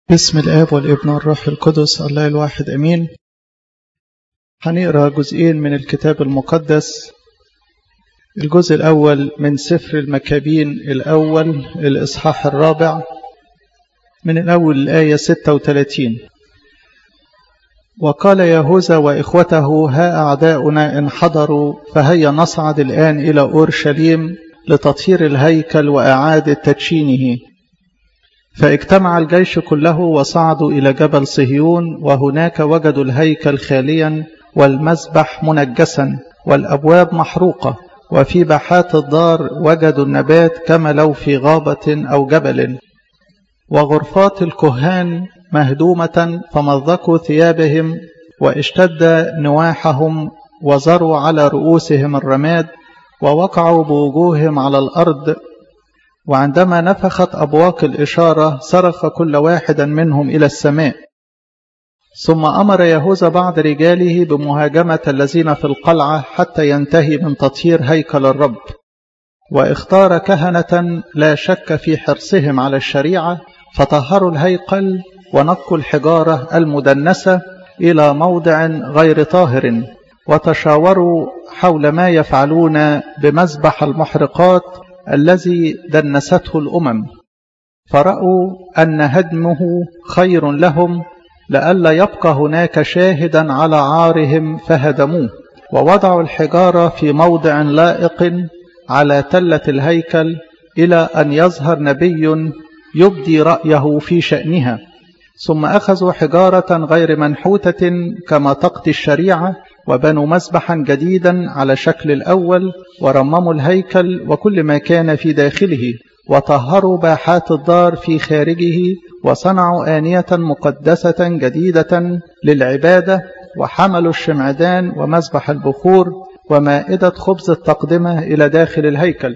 بسم الآب والابن والروح القدس الله الواحد أمين هنقرأ جزئين من الكتاب المقدس الجزء الأول من سفر المكابين الأول الإصحاح الرابع من الأول الآية 36 وقال يهوذا وإخوته ها أعداؤنا إن حضروا فهيا نصعد الآن إلى أورشليم لتطهير الهيكل وإعادة تدشينه فاجتمع الجيش كله وصعدوا إلى جبل صهيون وهناك وجدوا الهيكل خاليا والمذبح منجسا والأبواب محروقة وفي باحات الدار وجدوا النبات كما لو في غابة أو جبل وغرفات الكهان مهدومة فمضقوا ثيابهم واشتد نواحهم وزروا على رؤوسهم الرماد ووقعوا بوجوههم على الأرض وعندما نفخت أبواق الإشارة صرخ كل واحد منهم إلى السماء ثم أمر يهوذا بعض رجاله بمهاجمة الذين في القلعة حتى ينتهي من تطهير هيكل الرب واختار كهنة لا شك في حرصهم على الشريعة فطهروا الهيكل ونقوا الحجارة المدنسة إلى موضع غير طاهر وتشاوروا حول ما يفعلون بمذبح المحرقات الذي دنسته الأمم فرأوا أن هدمه خير لهم لئلا يبقى هناك شاهدا على عارهم فهدموه ووضعوا الحجارة في موضع لائق على تلة الهيكل إلى أن يظهر نبي يبدي رأيه في شأنها ثم أخذوا حجارة غير منحوتة كما تقضي الشريعة وبنوا مسبحا جديدا على شكل الأول ورمموا الهيكل وكل ما كان في داخله وطهروا باحات الدار في خارجه وصنعوا آنية مقدسة جديدة للعبادة وحملوا الشمعدان ومذبح البخور ومائدة خبز التقدمة إلى داخل الهيكل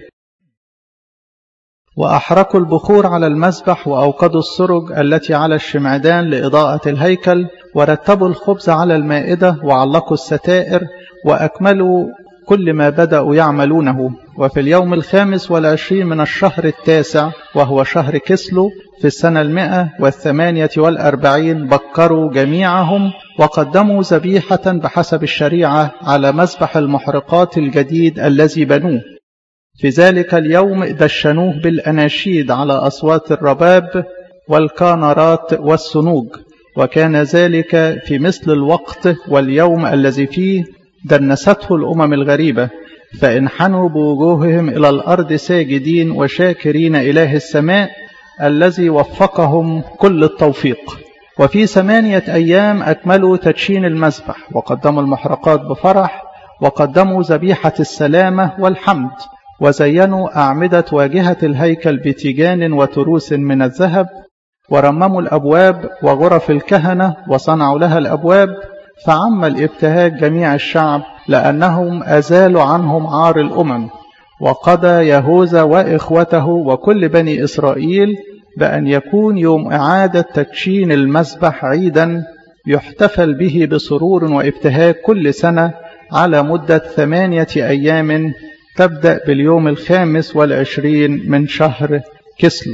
وأحرقوا البخور على المذبح وأوقدوا السرج التي على الشمعدان لإضاءة الهيكل ورتبوا الخبز على المائدة وعلقوا الستائر وأكملوا كل ما بدأوا يعملونه وفي اليوم الخامس والعشرين من الشهر التاسع وهو شهر كسلو في السنة المئة والثمانية والأربعين بكروا جميعهم وقدموا ذبيحة بحسب الشريعة على مذبح المحرقات الجديد الذي بنوه في ذلك اليوم دشنوه بالأناشيد على أصوات الرباب والكانرات والسنوج وكان ذلك في مثل الوقت واليوم الذي فيه دنسته الأمم الغريبة فانحنوا بوجوههم إلى الأرض ساجدين وشاكرين إله السماء الذي وفقهم كل التوفيق وفي ثمانية أيام أكملوا تدشين المذبح وقدموا المحرقات بفرح وقدموا ذبيحة السلامة والحمد وزينوا أعمدة واجهة الهيكل بتيجان وتروس من الذهب ورمموا الأبواب وغرف الكهنة وصنعوا لها الأبواب فعم الابتهاج جميع الشعب لأنهم أزالوا عنهم عار الأمم وقضى يهوذا وإخوته وكل بني إسرائيل بأن يكون يوم إعادة تدشين المسبح عيدا يحتفل به بسرور وابتهاج كل سنة على مدة ثمانية أيام تبدأ باليوم الخامس والعشرين من شهر كسلو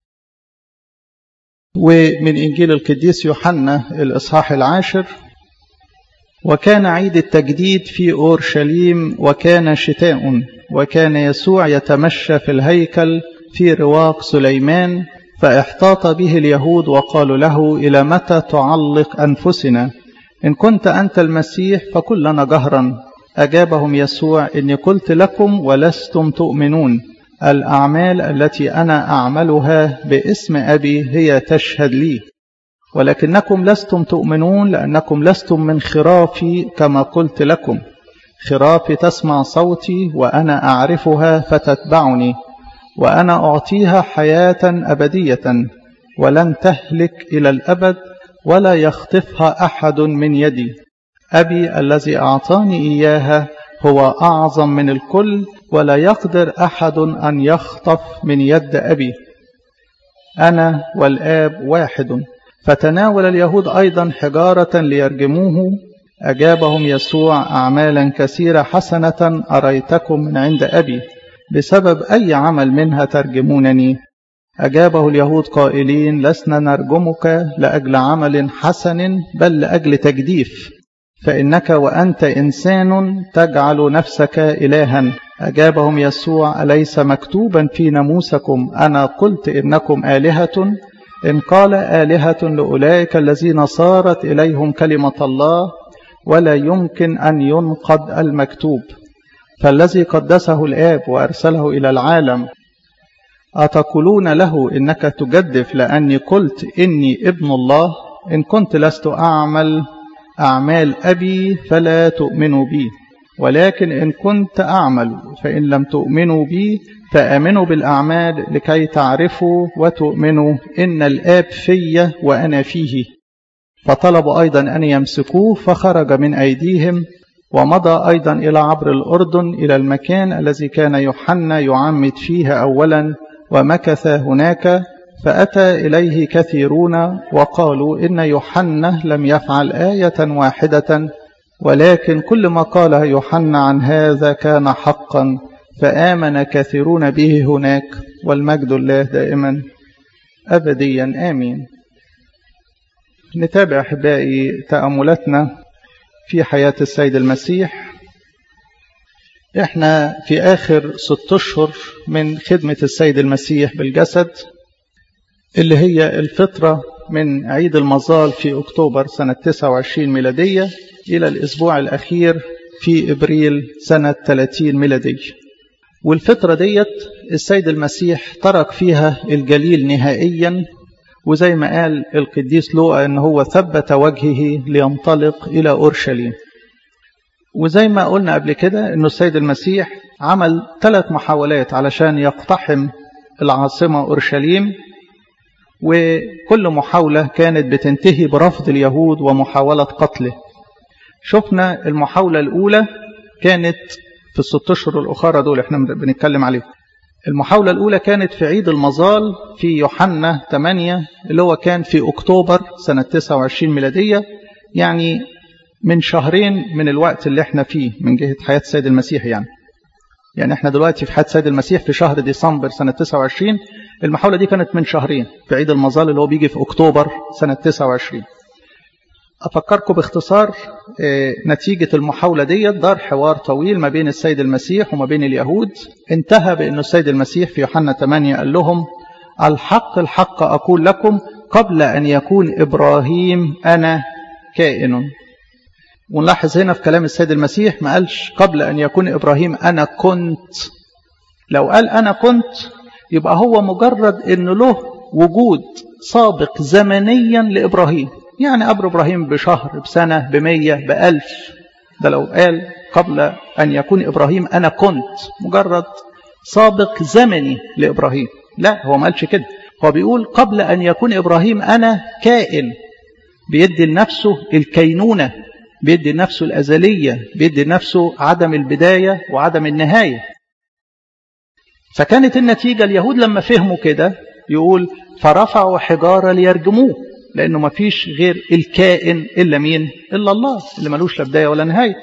ومن إنجيل القديس يوحنا الإصحاح العاشر وكان عيد التجديد في أورشليم وكان شتاء وكان يسوع يتمشى في الهيكل في رواق سليمان فاحتاط به اليهود وقالوا له إلى متى تعلق أنفسنا إن كنت أنت المسيح فكن لنا جهرا أجابهم يسوع إني قلت لكم ولستم تؤمنون الأعمال التي أنا أعملها باسم أبي هي تشهد لي ولكنكم لستم تؤمنون لأنكم لستم من خرافي كما قلت لكم خرافي تسمع صوتي وأنا أعرفها فتتبعني وأنا أعطيها حياة أبدية ولن تهلك إلى الأبد ولا يخطفها أحد من يدي أبي الذي أعطاني إياها هو أعظم من الكل ولا يقدر أحد أن يخطف من يد أبي أنا والآب واحد فتناول اليهود أيضا حجارة ليرجموه أجابهم يسوع أعمالا كثيرة حسنة أريتكم من عند أبي بسبب أي عمل منها ترجمونني أجابه اليهود قائلين لسنا نرجمك لأجل عمل حسن بل لأجل تجديف فإنك وأنت إنسان تجعل نفسك إلها أجابهم يسوع أليس مكتوبا في ناموسكم أنا قلت إنكم آلهة إن قال آلهة لأولئك الذين صارت إليهم كلمة الله ولا يمكن أن ينقض المكتوب فالذي قدسه الآب وأرسله إلى العالم أتقولون له إنك تجدف لأني قلت إني ابن الله إن كنت لست أعمل أعمال أبي فلا تؤمنوا بي ولكن إن كنت أعمل فإن لم تؤمنوا بي فآمنوا بالأعمال لكي تعرفوا وتؤمنوا إن الآب في وأنا فيه فطلبوا أيضا أن يمسكوه فخرج من أيديهم ومضى أيضا إلى عبر الأردن إلى المكان الذي كان يوحنا يعمد فيه أولا ومكث هناك فأتى إليه كثيرون وقالوا إن يوحنا لم يفعل آية واحدة ولكن كل ما قال يوحنا عن هذا كان حقا فآمن كثيرون به هناك والمجد الله دائما أبديا آمين نتابع أحبائي تأملاتنا في حياة السيد المسيح احنا في آخر ست أشهر من خدمة السيد المسيح بالجسد اللي هي الفترة من عيد المظال في أكتوبر سنة 29 ميلادية إلى الأسبوع الأخير في إبريل سنة 30 ميلادية والفترة ديت السيد المسيح ترك فيها الجليل نهائيا وزي ما قال القديس لوقا ان هو ثبت وجهه لينطلق الى اورشليم وزي ما قلنا قبل كده انه السيد المسيح عمل ثلاث محاولات علشان يقتحم العاصمه اورشليم وكل محاوله كانت بتنتهي برفض اليهود ومحاوله قتله شفنا المحاوله الاولى كانت في الست اشهر الاخرى دول احنا بنتكلم عليهم المحاولة الأولى كانت في عيد المظال في يوحنا 8 اللي هو كان في أكتوبر سنة 29 ميلادية يعني من شهرين من الوقت اللي احنا فيه من جهة حياة السيد المسيح يعني يعني احنا دلوقتي في حياة السيد المسيح في شهر ديسمبر سنة 29 المحاولة دي كانت من شهرين في عيد المظال اللي هو بيجي في أكتوبر سنة 29 أفكركم باختصار نتيجة المحاولة دي دار حوار طويل ما بين السيد المسيح وما بين اليهود انتهى بأن السيد المسيح في يوحنا 8 قال لهم الحق الحق أقول لكم قبل أن يكون إبراهيم أنا كائن ونلاحظ هنا في كلام السيد المسيح ما قالش قبل أن يكون إبراهيم أنا كنت لو قال أنا كنت يبقى هو مجرد أن له وجود سابق زمنيا لإبراهيم يعني قبل إبراهيم بشهر بسنة بمية بألف ده لو قال قبل أن يكون إبراهيم أنا كنت مجرد سابق زمني لإبراهيم لا هو ما قالش كده هو بيقول قبل أن يكون إبراهيم أنا كائن بيدي لنفسه الكينونة بيدي لنفسه الأزلية بيدي لنفسه عدم البداية وعدم النهاية فكانت النتيجة اليهود لما فهموا كده يقول فرفعوا حجارة ليرجموه لأنه ما فيش غير الكائن إلا مين إلا الله اللي ملوش لا بداية ولا نهاية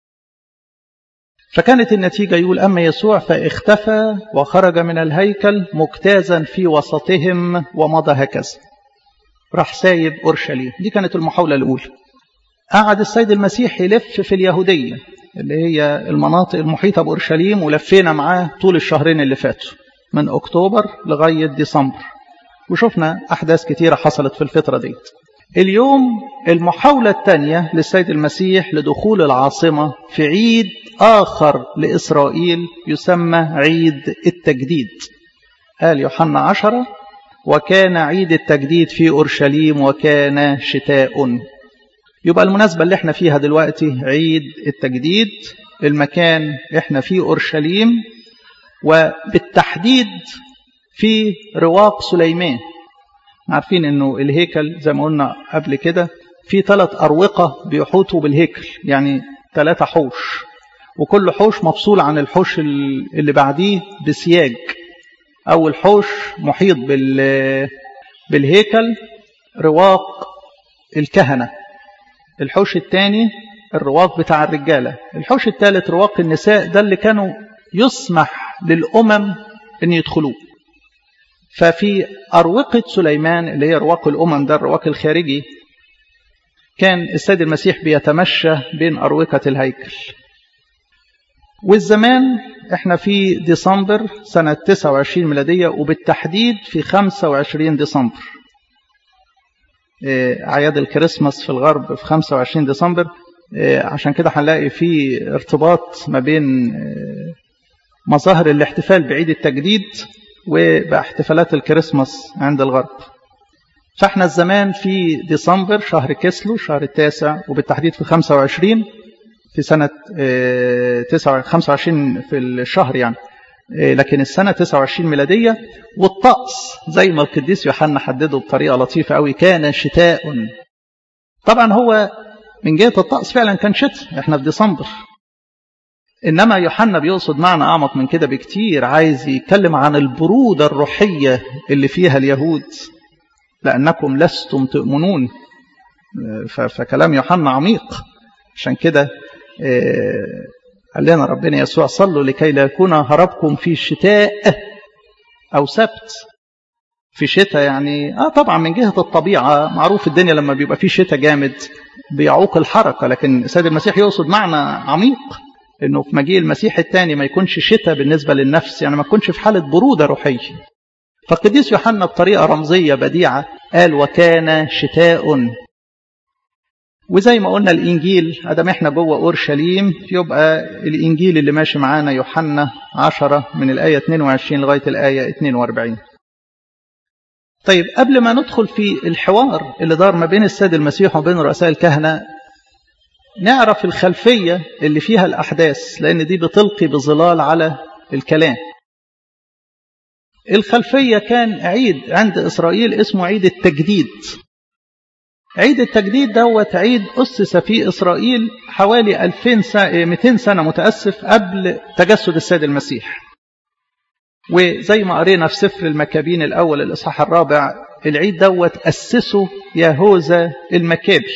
فكانت النتيجة يقول أما يسوع فاختفى وخرج من الهيكل مجتازا في وسطهم ومضى هكذا راح سايب أورشليم دي كانت المحاولة الأولى قعد السيد المسيح يلف في اليهودية اللي هي المناطق المحيطة بأورشليم ولفينا معاه طول الشهرين اللي فاتوا من أكتوبر لغاية ديسمبر وشفنا أحداث كتيرة حصلت في الفترة دي اليوم المحاولة الثانية للسيد المسيح لدخول العاصمة في عيد آخر لإسرائيل يسمى عيد التجديد قال يوحنا عشرة وكان عيد التجديد في أورشليم وكان شتاء يبقى المناسبة اللي احنا فيها دلوقتي عيد التجديد المكان احنا فيه أورشليم وبالتحديد في رواق سليمان عارفين انه الهيكل زي ما قلنا قبل كده في ثلاث أروقة بيحوطوا بالهيكل يعني ثلاثة حوش وكل حوش مفصول عن الحوش اللي بعديه بسياج أول حوش محيط بال بالهيكل رواق الكهنة الحوش الثاني الرواق بتاع الرجالة الحوش الثالث رواق النساء ده اللي كانوا يسمح للأمم أن يدخلوه ففي أروقة سليمان اللي هي رواق الأمم ده الرواق الخارجي كان السيد المسيح بيتمشى بين أروقة الهيكل والزمان احنا في ديسمبر سنة 29 ميلادية وبالتحديد في 25 ديسمبر أعياد الكريسماس في الغرب في 25 ديسمبر عشان كده هنلاقي في ارتباط ما بين مظاهر الاحتفال بعيد التجديد وباحتفالات الكريسماس عند الغرب فاحنا الزمان في ديسمبر شهر كسلو شهر التاسع وبالتحديد في 25 في سنة 25 في الشهر يعني لكن السنة 29 ميلادية والطقس زي ما القديس يوحنا حدده بطريقة لطيفة قوي كان شتاء طبعا هو من جهة الطقس فعلا كان شتاء احنا في ديسمبر إنما يوحنا بيقصد معنى أعمق من كده بكتير عايز يتكلم عن البرودة الروحية اللي فيها اليهود لأنكم لستم تؤمنون فكلام يوحنا عميق عشان كده قال لنا ربنا يسوع صلوا لكي لا يكون هربكم في شتاء أو سبت في شتاء يعني اه طبعا من جهة الطبيعة معروف الدنيا لما بيبقى في شتاء جامد بيعوق الحركة لكن السيد المسيح يقصد معنى عميق انه في مجيء المسيح الثاني ما يكونش شتاء بالنسبة للنفس يعني ما يكونش في حالة برودة روحية فالقديس يوحنا بطريقة رمزية بديعة قال وكان شتاء وزي ما قلنا الإنجيل أدام إحنا جوه أورشليم يبقى الإنجيل اللي ماشي معانا يوحنا 10 من الآية 22 لغاية الآية 42 طيب قبل ما ندخل في الحوار اللي دار ما بين السيد المسيح وبين رؤساء الكهنة نعرف الخلفية اللي فيها الأحداث لأن دي بتلقي بظلال على الكلام الخلفية كان عيد عند إسرائيل اسمه عيد التجديد عيد التجديد دوت عيد أسس في إسرائيل حوالي 2000 سنة 200 سنة متأسف قبل تجسد السيد المسيح وزي ما قرينا في سفر المكابين الأول الإصحاح الرابع العيد دوت أسسه يهوذا المكابي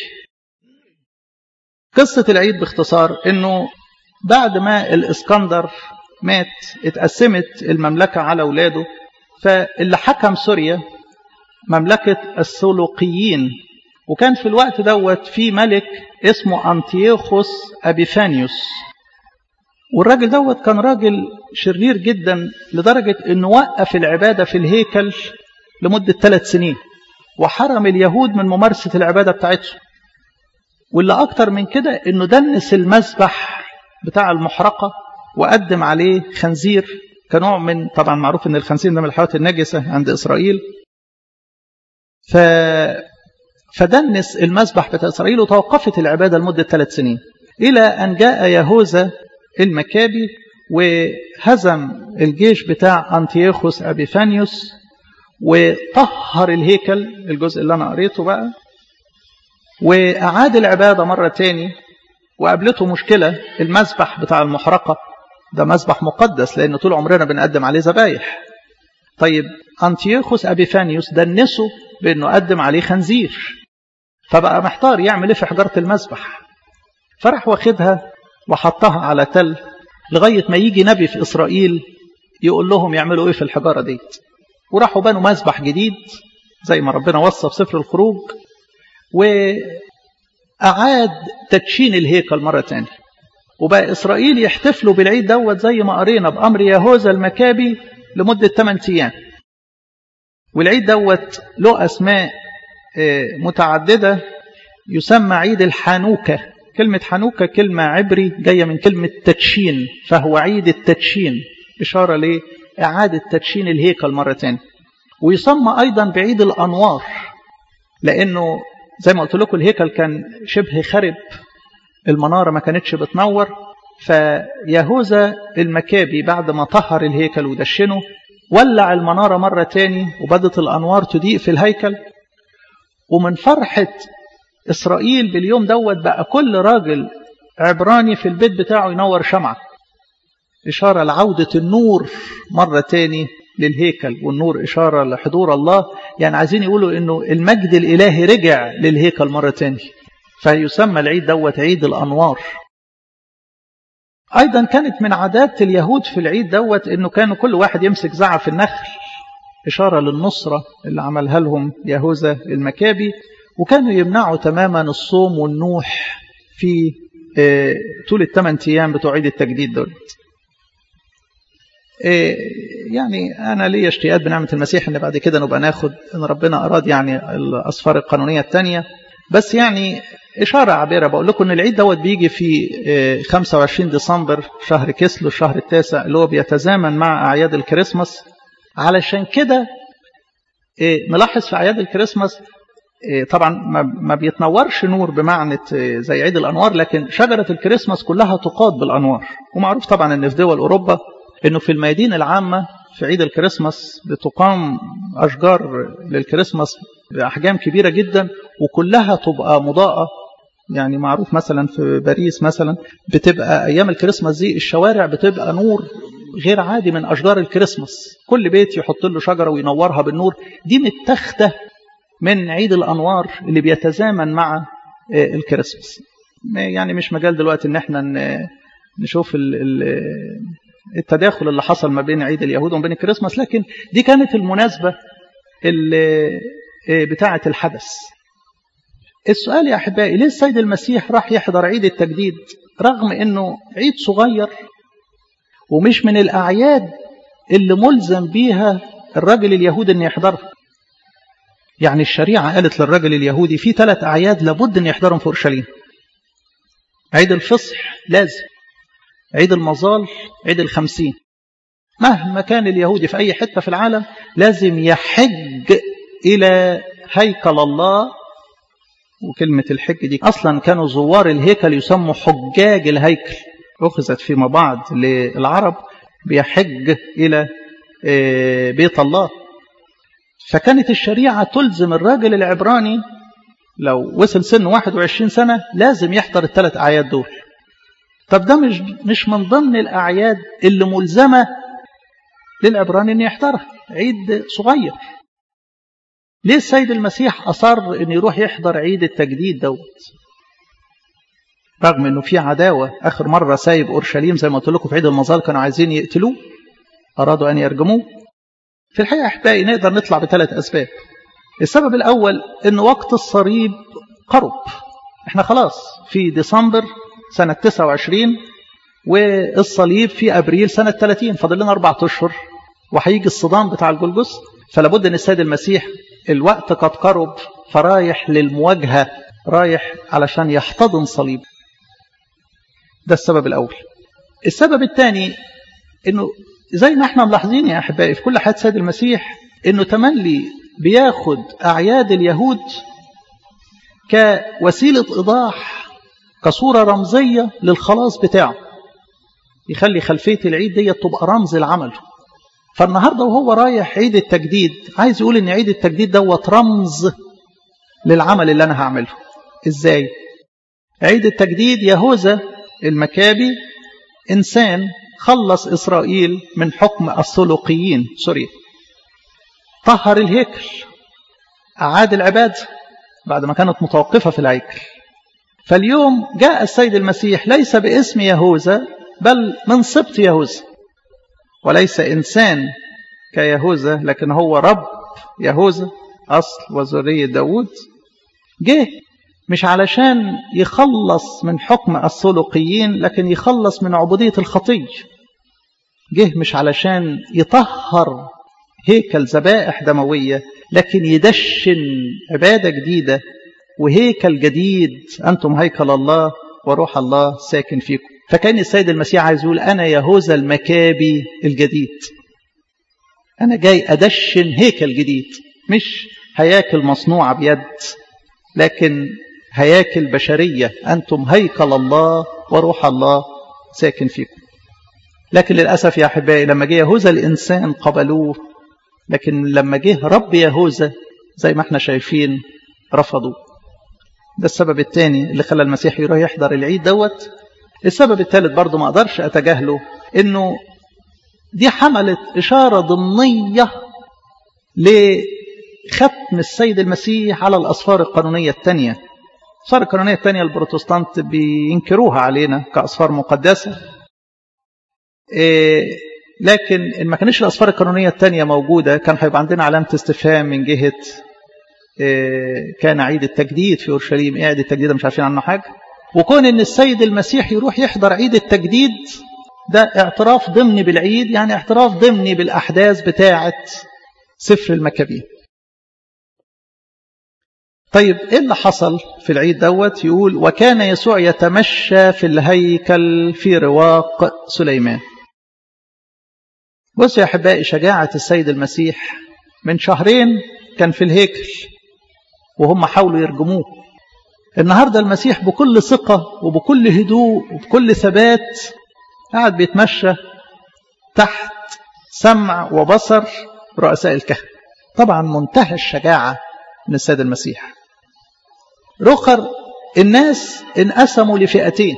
قصة العيد باختصار أنه بعد ما الإسكندر مات اتقسمت المملكة على أولاده فاللي حكم سوريا مملكة السلوقيين وكان في الوقت دوت في ملك اسمه أنتيوخوس أبيفانيوس والراجل دوت كان راجل شرير جدا لدرجة أنه وقف العبادة في الهيكل لمدة ثلاث سنين وحرم اليهود من ممارسة العبادة بتاعتهم واللي أكتر من كده أنه دنس المذبح بتاع المحرقة وقدم عليه خنزير كنوع من طبعا معروف أن الخنزير ده من الحيوانات النجسة عند إسرائيل ف فدنس المذبح بتاع إسرائيل وتوقفت العبادة لمدة ثلاث سنين إلى أن جاء يهوذا المكابي وهزم الجيش بتاع أنتيوخوس أبيفانيوس وطهر الهيكل الجزء اللي أنا قريته بقى وأعاد العبادة مرة تاني وقابلته مشكلة المذبح بتاع المحرقة ده مذبح مقدس لأن طول عمرنا بنقدم عليه ذبايح طيب أنتيوخوس أبيفانيوس دنسه بأنه قدم عليه خنزير فبقى محتار يعمل ايه في حجارة المذبح فراح واخدها وحطها على تل لغاية ما يجي نبي في إسرائيل يقول لهم يعملوا ايه في الحجارة ديت وراحوا بنوا مذبح جديد زي ما ربنا وصى في سفر الخروج وأعاد تدشين الهيكل مرة تانية وبقى إسرائيل يحتفلوا بالعيد دوت زي ما قرينا بأمر يهوذا المكابي لمدة 8 أيام والعيد دوت له أسماء متعددة يسمى عيد الحانوكة كلمة حانوكة كلمة عبري جاية من كلمة تدشين فهو عيد التدشين إشارة لإعادة تدشين الهيكل مرة تانية ويسمى أيضا بعيد الأنوار لأنه زي ما قلت لكم الهيكل كان شبه خرب المنارة ما كانتش بتنور فيهوذا المكابي بعد ما طهر الهيكل ودشنه ولع المنارة مرة تاني وبدت الأنوار تضيء في الهيكل ومن فرحة إسرائيل باليوم دوت بقى كل راجل عبراني في البيت بتاعه ينور شمعة إشارة لعودة النور مرة تاني للهيكل والنور إشارة لحضور الله يعني عايزين يقولوا إنه المجد الإلهي رجع للهيكل مرة تاني فيسمى العيد دوت عيد الأنوار أيضا كانت من عادات اليهود في العيد دوت إنه كانوا كل واحد يمسك زعف النخل إشارة للنصرة اللي عملها لهم يهوذا المكابي وكانوا يمنعوا تماما الصوم والنوح في طول الثمان أيام بتوع عيد التجديد دول يعني أنا لي اشتياقات بنعمة المسيح إن بعد كده نبقى ناخد إن ربنا أراد يعني الأسفار القانونية الثانية بس يعني إشارة عابرة بقول لكم إن العيد دوت بيجي في 25 ديسمبر شهر كسلو الشهر التاسع اللي هو بيتزامن مع أعياد الكريسماس علشان كده نلاحظ في أعياد الكريسماس طبعا ما بيتنورش نور بمعنى زي عيد الأنوار لكن شجرة الكريسماس كلها تقاد بالأنوار ومعروف طبعا أن في دول أوروبا أنه في الميادين العامة في عيد الكريسماس بتقام أشجار للكريسماس بأحجام كبيرة جدا وكلها تبقى مضاءة يعني معروف مثلا في باريس مثلا بتبقى أيام الكريسماس دي الشوارع بتبقى نور غير عادي من أشجار الكريسماس كل بيت يحط له شجرة وينورها بالنور دي متاخده من عيد الأنوار اللي بيتزامن مع الكريسماس يعني مش مجال دلوقتي ان احنا نشوف التداخل اللي حصل ما بين عيد اليهود وما بين الكريسماس لكن دي كانت المناسبة بتاعة الحدث السؤال يا أحبائي ليه السيد المسيح راح يحضر عيد التجديد رغم أنه عيد صغير ومش من الأعياد اللي ملزم بيها الراجل اليهودي أن يحضرها يعني الشريعة قالت للرجل اليهودي في ثلاث أعياد لابد أن يحضرهم في أورشليم عيد الفصح لازم عيد المظال عيد الخمسين مهما كان اليهودي في أي حتة في العالم لازم يحج إلى هيكل الله وكلمة الحج دي أصلا كانوا زوار الهيكل يسموا حجاج الهيكل أخذت فيما بعد للعرب بيحج إلى بيت الله فكانت الشريعة تلزم الراجل العبراني لو وصل سن 21 سنة لازم يحضر الثلاث أعياد دول طب ده مش مش من ضمن الأعياد اللي ملزمة للعبراني أن يحضرها عيد صغير ليه السيد المسيح أصر أن يروح يحضر عيد التجديد دوت رغم أنه في عداوة آخر مرة سايب أورشليم زي ما قلت لكم في عيد المظال كانوا عايزين يقتلوه أرادوا أن يرجموه في الحقيقة أحبائي نقدر نطلع بثلاث أسباب السبب الأول أن وقت الصليب قرب احنا خلاص في ديسمبر سنة 29 والصليب في أبريل سنة 30 فاضل لنا أربعة أشهر وهيجي الصدام بتاع الجلجس فلابد أن السيد المسيح الوقت قد قرب فرايح للمواجهة رايح علشان يحتضن صليب ده السبب الأول السبب الثاني أنه زي ما احنا ملاحظين يا أحبائي في كل حياة سيد المسيح أنه تملي بياخد أعياد اليهود كوسيلة إيضاح كصورة رمزية للخلاص بتاعه يخلي خلفية العيد دي تبقى رمز لعمله فالنهاردة وهو رايح عيد التجديد عايز يقول ان عيد التجديد دوت رمز للعمل اللي انا هعمله ازاي عيد التجديد يهوذا المكابي انسان خلص اسرائيل من حكم السلوقيين سوريا طهر الهيكل اعاد العباده بعد ما كانت متوقفه في الهيكل فاليوم جاء السيد المسيح ليس باسم يهوذا بل من سبط يهوذا وليس إنسان كيهوذا لكن هو رب يهوذا أصل وذرية داود جه مش علشان يخلص من حكم السلوقيين لكن يخلص من عبودية الخطية جه مش علشان يطهر هيكل ذبائح دموية لكن يدشن عبادة جديدة وهيكل جديد أنتم هيكل الله وروح الله ساكن فيكم فكان السيد المسيح عايز يقول أنا يهوذا المكابي الجديد أنا جاي أدشن هيكل جديد مش هياكل مصنوعة بيد لكن هياكل بشرية أنتم هيكل الله وروح الله ساكن فيكم لكن للأسف يا أحبائي لما جه يهوذا الإنسان قبلوه لكن لما جه رب يهوذا زي ما احنا شايفين رفضوا ده السبب الثاني اللي خلى المسيح يروح يحضر العيد دوت السبب الثالث برضه ما اقدرش اتجاهله انه دي حملت اشاره ضمنيه لختم السيد المسيح على الاسفار القانونيه الثانيه الاسفار القانونيه الثانيه البروتستانت بينكروها علينا كاسفار مقدسه إيه لكن إن ما كانش الأسفار القانونية الثانية موجودة كان هيبقى عندنا علامة استفهام من جهة كان عيد التجديد في أورشليم إيه عيد التجديد مش عارفين عنه حاجة وكون إن السيد المسيح يروح يحضر عيد التجديد ده اعتراف ضمني بالعيد يعني اعتراف ضمني بالأحداث بتاعة سفر المكابين طيب ايه اللي حصل في العيد دوت يقول وكان يسوع يتمشى في الهيكل في رواق سليمان بصوا يا احبائي شجاعه السيد المسيح من شهرين كان في الهيكل وهم حاولوا يرجموه النهارده المسيح بكل ثقه وبكل هدوء وبكل ثبات قاعد بيتمشى تحت سمع وبصر رؤساء الكهنه طبعا منتهى الشجاعه من السيد المسيح رخر الناس انقسموا لفئتين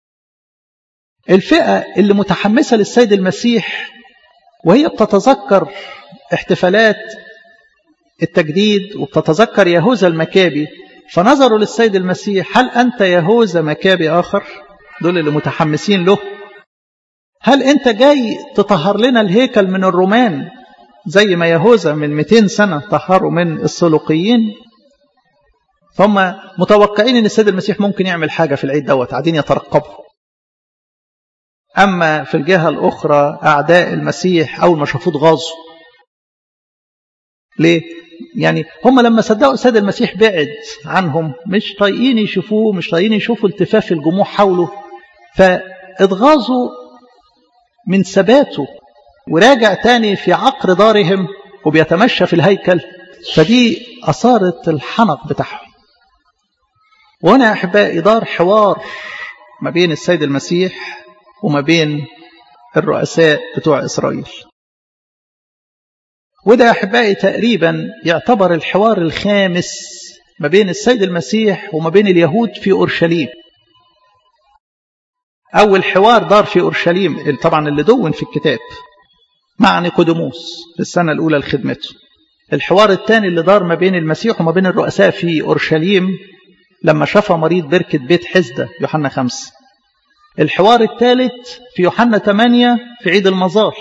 الفئة اللي متحمسة للسيد المسيح وهي بتتذكر احتفالات التجديد وبتتذكر يهوذا المكابي فنظروا للسيد المسيح هل أنت يهوذا مكابي آخر دول اللي متحمسين له هل أنت جاي تطهر لنا الهيكل من الرومان زي ما يهوذا من 200 سنة طهروا من السلوقيين فهم متوقعين ان السيد المسيح ممكن يعمل حاجة في العيد دوت قاعدين يترقبوا أما في الجهة الأخرى أعداء المسيح أول ما شافوه غاظوا ليه؟ يعني هم لما صدقوا السيد المسيح بعد عنهم مش طايقين يشوفوه مش طايقين يشوفوا التفاف الجموع حوله فاتغاظوا من ثباته وراجع تاني في عقر دارهم وبيتمشى في الهيكل فدي أثارت الحنق بتاعهم وهنا يا أحبائي دار حوار ما بين السيد المسيح وما بين الرؤساء بتوع إسرائيل وده يا أحبائي تقريبا يعتبر الحوار الخامس ما بين السيد المسيح وما بين اليهود في أورشليم أول حوار دار في أورشليم طبعا اللي دون في الكتاب مع نيقوديموس في السنة الأولى لخدمته الحوار الثاني اللي دار ما بين المسيح وما بين الرؤساء في أورشليم لما شاف مريض بركة بيت حزدة يوحنا خمسة الحوار الثالث في يوحنا 8 في عيد المظال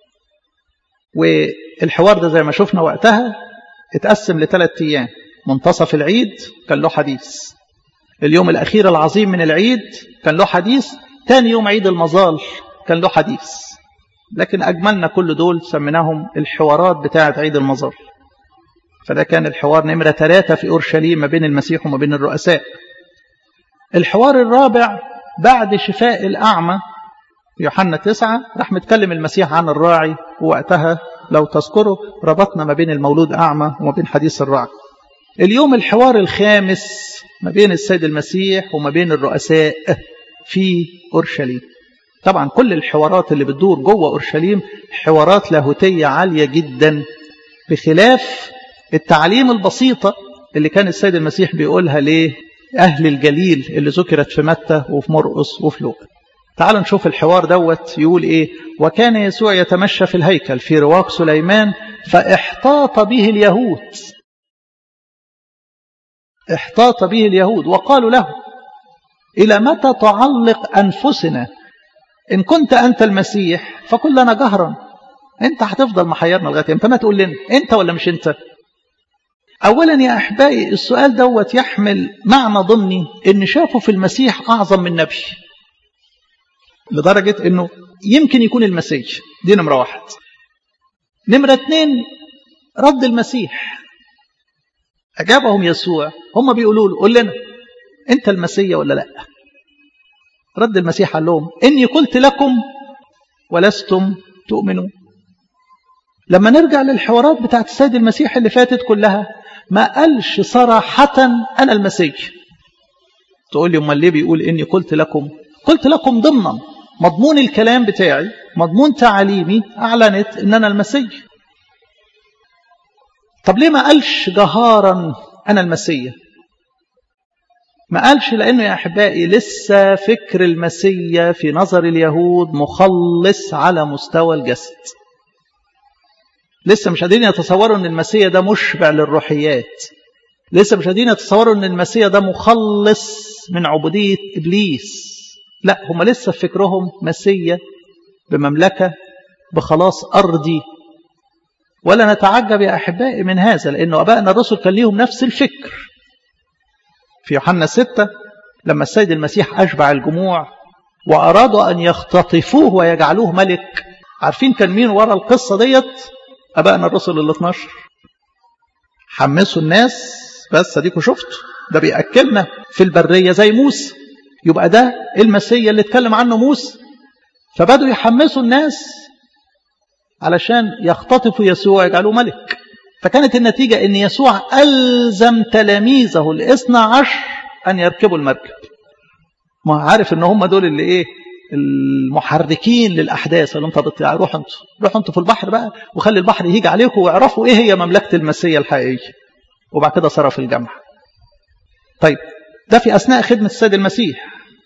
والحوار ده زي ما شفنا وقتها اتقسم لثلاث أيام منتصف العيد كان له حديث اليوم الأخير العظيم من العيد كان له حديث تاني يوم عيد المظال كان له حديث لكن أجملنا كل دول سميناهم الحوارات بتاعة عيد المظال فده كان الحوار نمرة ثلاثة في أورشليم ما بين المسيح وما بين الرؤساء الحوار الرابع بعد شفاء الأعمى يوحنا تسعة راح متكلم المسيح عن الراعي ووقتها لو تذكروا ربطنا ما بين المولود أعمى وما بين حديث الراعي اليوم الحوار الخامس ما بين السيد المسيح وما بين الرؤساء في أورشليم طبعا كل الحوارات اللي بتدور جوه أورشليم حوارات لاهوتية عالية جدا بخلاف التعليم البسيطة اللي كان السيد المسيح بيقولها لأهل الجليل اللي ذكرت في متى وفي مرقس وفي لوقا تعالوا نشوف الحوار دوت يقول ايه وكان يسوع يتمشى في الهيكل في رواق سليمان فاحتاط به اليهود احتاط به اليهود وقالوا له إلى متى تعلق أنفسنا إن كنت أنت المسيح فقل لنا جهرا أنت هتفضل محيرنا لغاية أنت ما تقول لنا أنت ولا مش أنت أولا يا أحبائي السؤال دوت يحمل معنى ضمني إن شافوا في المسيح أعظم من نبي لدرجة إنه يمكن يكون المسيح دي نمرة واحد نمرة اتنين رد المسيح أجابهم يسوع هم بيقولوا له قول لنا أنت المسيح ولا لا رد المسيح قال لهم إني قلت لكم ولستم تؤمنون لما نرجع للحوارات بتاعت السيد المسيح اللي فاتت كلها ما قالش صراحة أنا المسيح تقول لي أمال ليه بيقول إني قلت لكم قلت لكم ضمنا مضمون الكلام بتاعي مضمون تعاليمي أعلنت إن أنا المسيح طب ليه ما قالش جهارا أنا المسيح ما قالش لأنه يا أحبائي لسه فكر المسيح في نظر اليهود مخلص على مستوى الجسد لسه مش قادرين يتصوروا ان المسيح ده مشبع للروحيات لسه مش قادرين يتصوروا ان المسيح ده مخلص من عبودية إبليس لا هم لسه في فكرهم مسيح بمملكة بخلاص أرضي ولا نتعجب يا أحبائي من هذا لأنه أبائنا الرسل كان ليهم نفس الفكر في يوحنا ستة لما السيد المسيح أشبع الجموع وأرادوا أن يختطفوه ويجعلوه ملك عارفين كان مين ورا القصة ديت أبائنا الرسل ال 12 حمسوا الناس بس اديكوا شفتوا ده بيأكلنا في البرية زي موسى يبقى ده المسيا اللي اتكلم عنه موسى فبدوا يحمسوا الناس علشان يختطفوا يسوع يجعلوه ملك فكانت النتيجة ان يسوع ألزم تلاميذه الاثنى عشر أن يركبوا المركب ما عارف ان هم دول اللي ايه المحركين للأحداث اللي انت بتطلع روحوا انتوا روحوا انتوا في البحر بقى وخلي البحر يجي عليكم واعرفوا ايه هي مملكة المسيا الحقيقية وبعد كده صرف الجمع طيب ده في أثناء خدمة السيد المسيح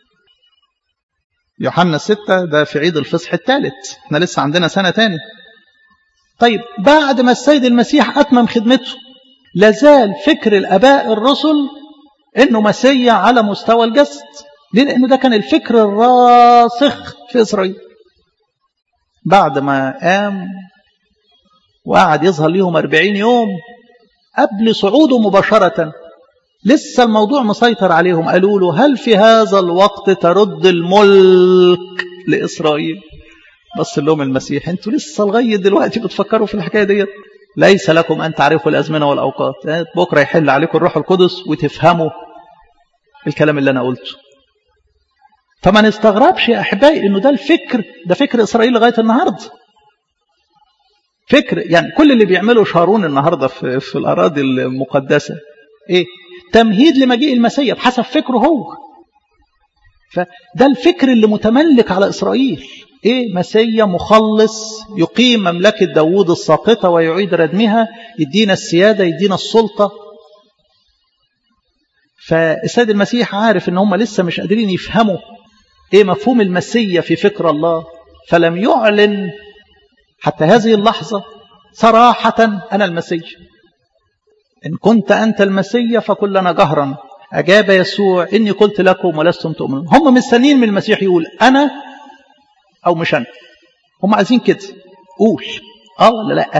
يوحنا الستة ده في عيد الفصح الثالث احنا لسه عندنا سنة تاني طيب بعد ما السيد المسيح أتمم خدمته لازال فكر الأباء الرسل إنه مسيا على مستوى الجسد ليه؟ لأنه ده كان الفكر الراسخ في إسرائيل بعد ما قام وقعد يظهر ليهم أربعين يوم قبل صعوده مباشرة لسه الموضوع مسيطر عليهم قالوا له هل في هذا الوقت ترد الملك لإسرائيل بص لهم المسيح انتوا لسه لغاية دلوقتي بتفكروا في الحكاية ديت ليس لكم أن تعرفوا الأزمنة والأوقات بكرة يحل عليكم الروح القدس وتفهموا الكلام اللي أنا قلته فما نستغربش يا أحبائي إنه ده الفكر ده فكر إسرائيل لغاية النهاردة فكر يعني كل اللي بيعمله شارون النهاردة في, في الأراضي المقدسة إيه تمهيد لمجيء المسيح بحسب فكره هو فده الفكر اللي متملك على إسرائيل إيه مسيا مخلص يقيم مملكة داوود الساقطة ويعيد ردمها يدينا السيادة يدينا السلطة فالسيد المسيح عارف ان هم لسه مش قادرين يفهموا ايه مفهوم المسيا في فكر الله فلم يعلن حتى هذه اللحظة صراحة أنا المسيح إن كنت أنت المسيح فكن لنا جهرا أجاب يسوع إني قلت لكم ولستم تؤمنون هم مستنين من المسيح يقول أنا أو مش أنا هم عايزين كده قول آه ولا لأ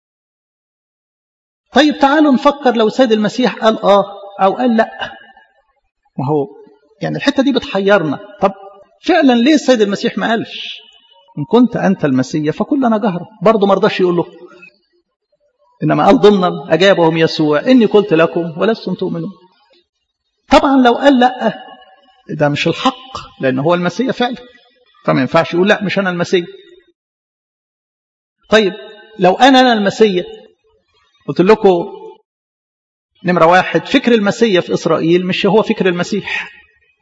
طيب تعالوا نفكر لو سيد المسيح قال آه أو قال لأ ما هو يعني الحتة دي بتحيرنا طب فعلا ليه السيد المسيح ما قالش إن كنت أنت المسيح فكن لنا جهرا برضه ما رضاش يقول له إنما قال ضمنا أجابهم يسوع إني قلت لكم ولستم تؤمنون طبعا لو قال لا ده مش الحق لأن هو المسيح فعلا فما ينفعش يقول لا مش أنا المسيح طيب لو أنا أنا المسيح قلت لكم نمرة واحد فكر المسيح في إسرائيل مش هو فكر المسيح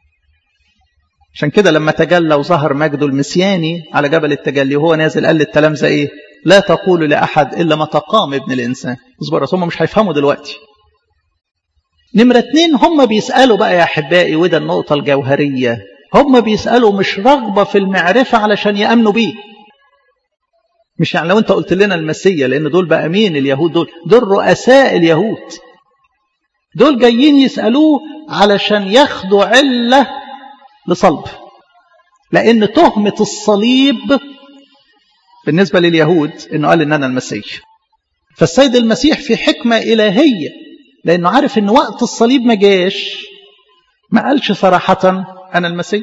عشان كده لما تجلى وظهر مجده المسياني على جبل التجلي وهو نازل قال للتلامذة ايه لا تقولوا لأحد إلا ما تقام ابن الإنسان اصبر هم مش هيفهموا دلوقتي نمرة اتنين هم بيسألوا بقى يا أحبائي وده النقطة الجوهرية هم بيسألوا مش رغبة في المعرفة علشان يأمنوا بيه مش يعني لو انت قلت لنا المسيا لأن دول بقى مين اليهود دول دول رؤساء اليهود دول جايين يسألوه علشان ياخدوا علة لصلب لأن تهمة الصليب بالنسبة لليهود أنه قال أن أنا المسيح فالسيد المسيح في حكمة إلهية لأنه عارف أن وقت الصليب ما جاش ما قالش صراحة أنا المسيح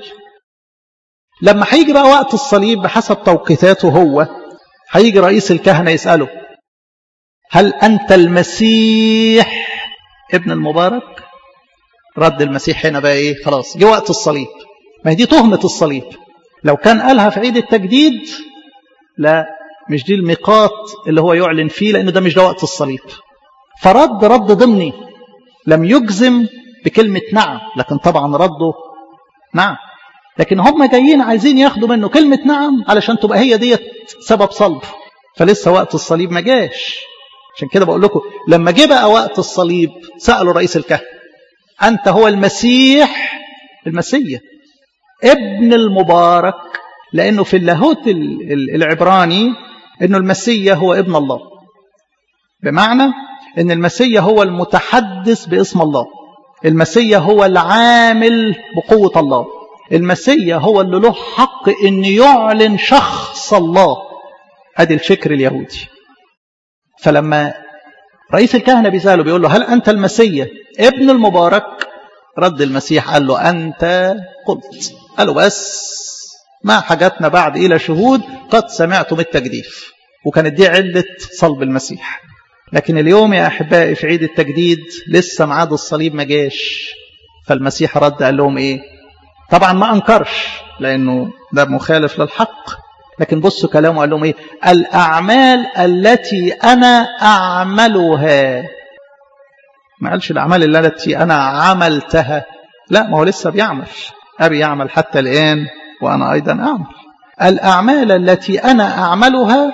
لما هيجي بقى وقت الصليب بحسب توقيتاته هو هيجي رئيس الكهنة يسأله هل أنت المسيح ابن المبارك رد المسيح هنا بقى ايه خلاص جه وقت الصليب ما هي دي تهمة الصليب لو كان قالها في عيد التجديد لا مش دي الميقات اللي هو يعلن فيه لأنه ده مش ده وقت الصليب فرد رد ضمني لم يجزم بكلمة نعم لكن طبعا رده نعم لكن هم جايين عايزين ياخدوا منه كلمة نعم علشان تبقى هي ديت سبب صلب فلسه وقت الصليب ما جاش عشان كده بقول لكم لما جه بقى وقت الصليب سألوا رئيس الكهنة أنت هو المسيح المسيح ابن المبارك لأنه في اللاهوت العبراني أنه المسيح هو ابن الله بمعنى أن المسيح هو المتحدث باسم الله المسيح هو العامل بقوة الله المسيح هو اللي له حق أن يعلن شخص الله ادي الفكر اليهودي فلما رئيس الكهنة بيسأله بيقول له هل أنت المسيح ابن المبارك رد المسيح قال له أنت قلت قال له بس ما حاجتنا بعد إلى شهود قد سمعتم التجديف وكانت دي علة صلب المسيح لكن اليوم يا أحبائي في عيد التجديد لسه ميعاد الصليب ما جاش فالمسيح رد قال لهم إيه طبعا ما أنكرش لأنه ده مخالف للحق لكن بصوا كلامه قال لهم إيه الأعمال التي أنا أعملها ما قالش الأعمال التي أنا عملتها لا ما هو لسه بيعمل أبي يعمل حتى الآن وأنا أيضا أعمل الأعمال التي أنا أعملها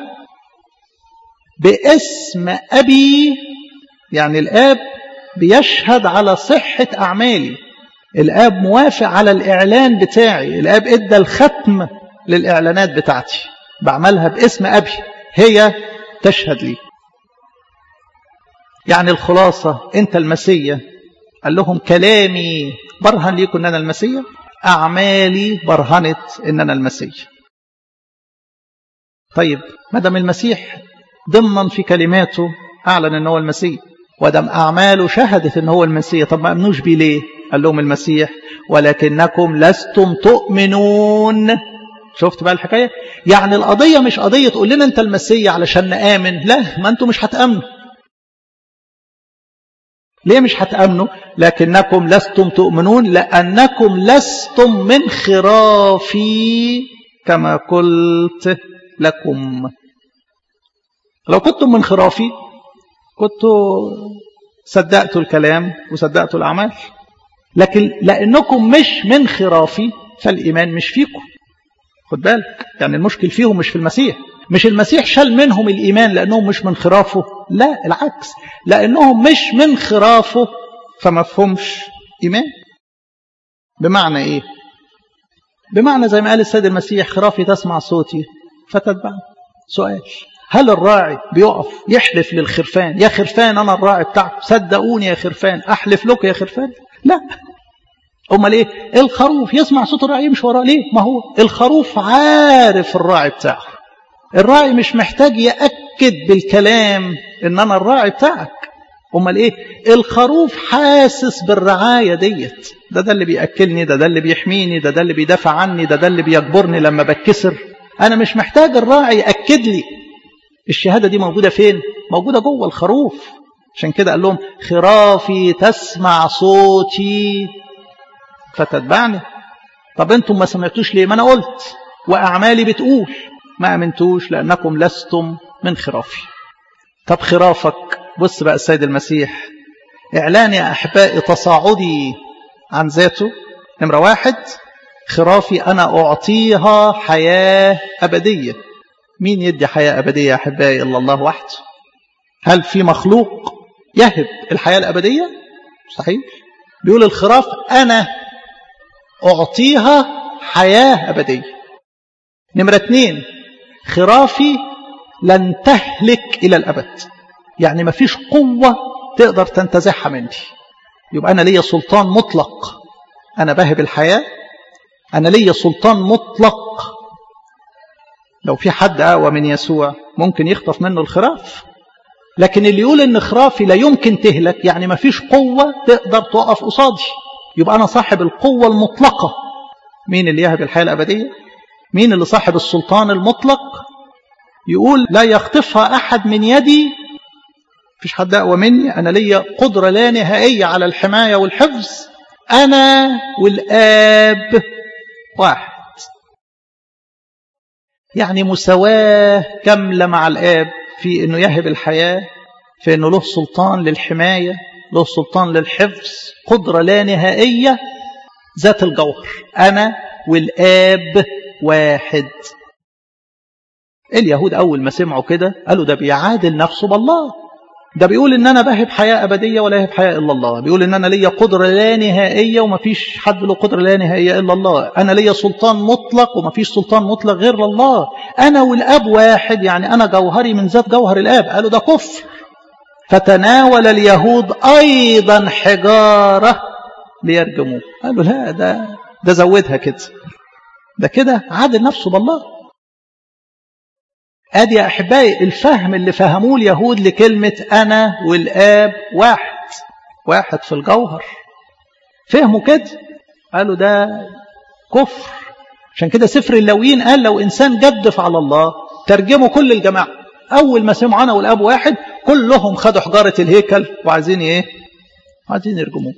باسم أبي يعني الآب بيشهد على صحة أعمالي الآب موافق على الإعلان بتاعي الآب إدى الختم للإعلانات بتاعتي بعملها باسم أبي هي تشهد لي يعني الخلاصة أنت المسيا قال لهم كلامي برهن ليكم أن أنا المسيا أعمالي برهنت أن أنا المسيا طيب ما دام المسيح ضمنا في كلماته أعلن أنه هو المسيح ودم أعماله شهدت أنه هو المسيح طب ما أمنوش بيه ليه قال لهم المسيح ولكنكم لستم تؤمنون شفت بقى الحكاية يعني القضية مش قضية تقول لنا أنت المسيح علشان نآمن لا ما أنتم مش هتأمنوا ليه مش هتأمنوا لكنكم لستم تؤمنون لأنكم لستم من خرافي كما قلت لكم لو كنتم من خرافي كنتوا صدقتوا الكلام وصدقتوا الأعمال لكن لأنكم مش من خرافي فالإيمان مش فيكم خد بالك يعني المشكل فيهم مش في المسيح مش المسيح شال منهم الإيمان لأنهم مش من خرافه لا العكس لأنهم مش من خرافه فما فهمش إيمان بمعنى إيه بمعنى زي ما قال السيد المسيح خرافي تسمع صوتي فتتبع سؤال هل الراعي بيقف يحلف للخرفان يا خرفان أنا الراعي بتاعكم صدقوني يا خرفان أحلف لكم يا خرفان لا امال ايه الخروف يسمع صوت الراعي يمشي وراه ليه ما هو الخروف عارف الراعي بتاعه الراعي مش محتاج ياكد بالكلام ان انا الراعي بتاعك امال ايه الخروف حاسس بالرعايه ديت ده ده اللي بياكلني ده ده اللي بيحميني ده ده اللي بيدافع عني ده ده اللي بيجبرني لما بتكسر انا مش محتاج الراعي ياكد لي الشهاده دي موجوده فين موجوده جوه الخروف عشان كده قال لهم خرافي تسمع صوتي فتتبعني طب انتم ما سمعتوش ليه ما انا قلت واعمالي بتقول ما امنتوش لانكم لستم من خرافي طب خرافك بص بقى السيد المسيح اعلان يا احبائي تصاعدي عن ذاته نمره واحد خرافي انا اعطيها حياه ابديه مين يدي حياه ابديه يا احبائي الا الله وحده هل في مخلوق يهب الحياه الابديه صحيح بيقول الخراف انا أعطيها حياة أبدية نمرة اثنين خرافي لن تهلك إلى الأبد يعني ما فيش قوة تقدر تنتزعها مني يبقى أنا ليا سلطان مطلق أنا بهب الحياة أنا ليا سلطان مطلق لو في حد أقوى من يسوع ممكن يخطف منه الخراف لكن اللي يقول إن خرافي لا يمكن تهلك يعني ما فيش قوة تقدر تقف قصادي يبقى أنا صاحب القوة المطلقة مين اللي يهب الحياة الأبدية مين اللي صاحب السلطان المطلق يقول لا يخطفها أحد من يدي فيش حد أقوى مني أنا ليا قدرة لا نهائية على الحماية والحفظ أنا والآب واحد يعني مساواة كاملة مع الآب في أنه يهب الحياة في أنه له سلطان للحماية له سلطان للحفظ قدرة لا نهائية ذات الجوهر أنا والآب واحد اليهود أول ما سمعوا كده قالوا ده بيعادل نفسه بالله ده بيقول ان انا بهب حياة ابدية ولا يهب حياة الا الله بيقول ان انا ليا قدرة لا نهائية ومفيش حد له قدرة لا نهائية الا الله انا ليا سلطان مطلق ومفيش سلطان مطلق غير الله انا والاب واحد يعني انا جوهري من ذات جوهر الاب قالوا ده كفر فتناول اليهود ايضا حجارة ليرجموه قالوا لا ده ده زودها كده ده كده عادل نفسه بالله ادي يا احبائي الفهم اللي فهموه اليهود لكلمه انا والاب واحد واحد في الجوهر فهموا كده قالوا ده كفر عشان كده سفر اللويين قال لو انسان جدف على الله ترجموا كل الجماعه اول ما سمعوا انا والاب واحد كلهم خدوا حجاره الهيكل وعايزين ايه عايزين يرجموه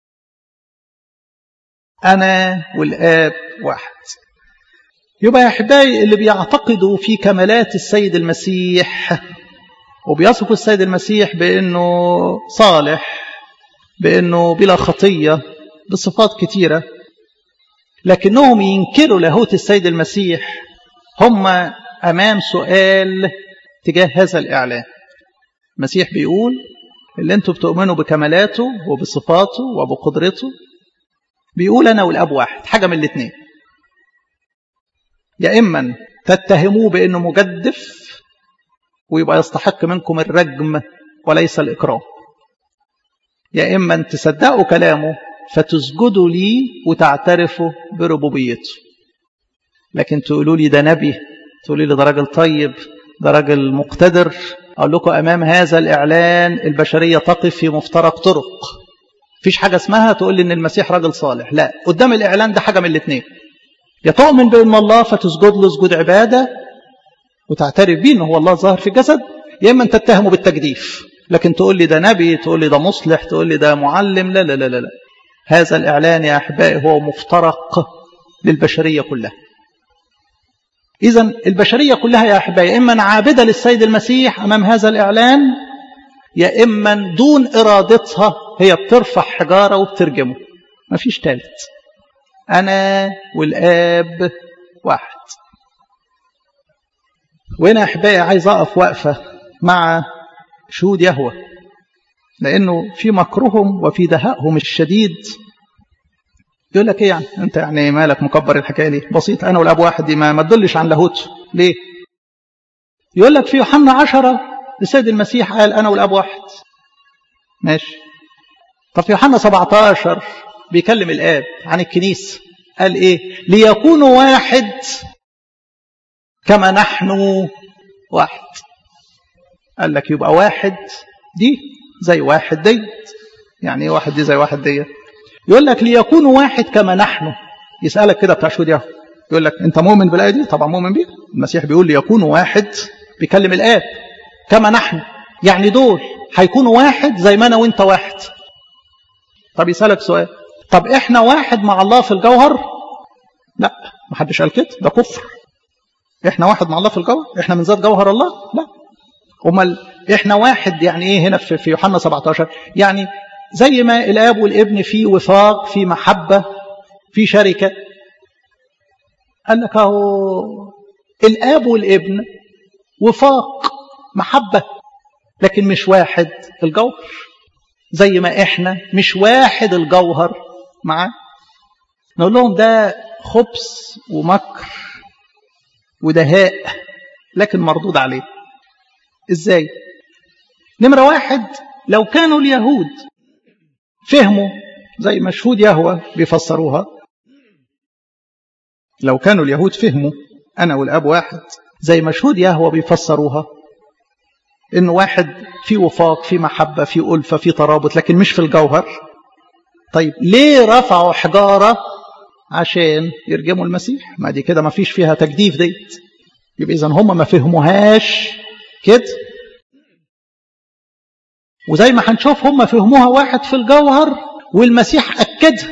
انا والاب واحد يبقى يا احبائي اللي بيعتقدوا في كمالات السيد المسيح وبيصفوا السيد المسيح بانه صالح بانه بلا خطيه بصفات كتيره لكنهم ينكروا لاهوت السيد المسيح هم امام سؤال تجاه هذا الاعلان المسيح بيقول اللي انتوا بتؤمنوا بكمالاته وبصفاته وبقدرته بيقول انا والاب واحد حاجه من الاثنين يا اما تتهموه بانه مجدف ويبقى يستحق منكم الرجم وليس الاكرام يا اما تصدقوا كلامه فتسجدوا لي وتعترفوا بربوبيته لكن تقولوا لي ده نبي تقولوا لي ده راجل طيب ده راجل مقتدر اقول لكم امام هذا الاعلان البشريه تقف في مفترق طرق فيش حاجه اسمها تقول لي ان المسيح راجل صالح لا قدام الاعلان ده حاجه من الاثنين يا تؤمن بان الله فتسجد له سجود عباده وتعترف بيه ان هو الله ظاهر في الجسد يا اما تتهمه بالتجديف لكن تقول لي ده نبي تقول لي ده مصلح تقول لي ده معلم لا لا لا لا, لا. هذا الإعلان يا أحبائي هو مفترق للبشرية كلها إذا البشرية كلها يا أحبائي إما عابدة للسيد المسيح أمام هذا الإعلان يا إما دون إرادتها هي بترفع حجارة وبترجمه ما فيش تالت أنا والآب واحد وهنا أحبائي عايز أقف وقفة مع شهود يهوه لأنه في مكرهم وفي دهائهم الشديد يقول لك ايه يعني انت يعني مالك مكبر الحكايه ليه بسيط انا والاب واحد دي ما, ما تدلش عن لاهوت ليه يقول لك في يوحنا عشرة السيد المسيح قال انا والاب واحد ماشي طب في يوحنا 17 بيكلم الاب عن الكنيسه قال ايه ليكونوا واحد كما نحن واحد قال لك يبقى واحد دي زي واحد ديت يعني ايه واحد دي زي واحد ديت يقول لك ليكونوا واحد كما نحن يسألك كده بتاع شهود يهوه يقول لك انت مؤمن بالآية دي طبعا مؤمن بيها المسيح بيقول ليكونوا واحد بيكلم الآب كما نحن يعني دول هيكونوا واحد زي ما انا وانت واحد طب يسألك سؤال طب احنا واحد مع الله في الجوهر لا ما حدش قال كده ده كفر احنا واحد مع الله في الجوهر احنا من ذات جوهر الله لا امال احنا واحد يعني ايه هنا في يوحنا 17 يعني زي ما الاب والابن في وفاق في محبه في شركه قال لك اهو الاب والابن وفاق محبه لكن مش واحد الجوهر زي ما احنا مش واحد الجوهر معاه نقول لهم ده خبث ومكر ودهاء لكن مردود عليه ازاي نمرة واحد لو كانوا اليهود فهموا زي ما شهود يهوى بيفسروها لو كانوا اليهود فهموا أنا والأب واحد زي ما شهود يهوى بيفسروها إنه واحد في وفاق في محبة في ألفة في ترابط لكن مش في الجوهر طيب ليه رفعوا حجارة عشان يرجموا المسيح ما دي كده ما فيش فيها تجديف ديت يبقى إذا هم ما فهموهاش كده وزي ما هنشوف هم فهموها واحد في الجوهر والمسيح أكدها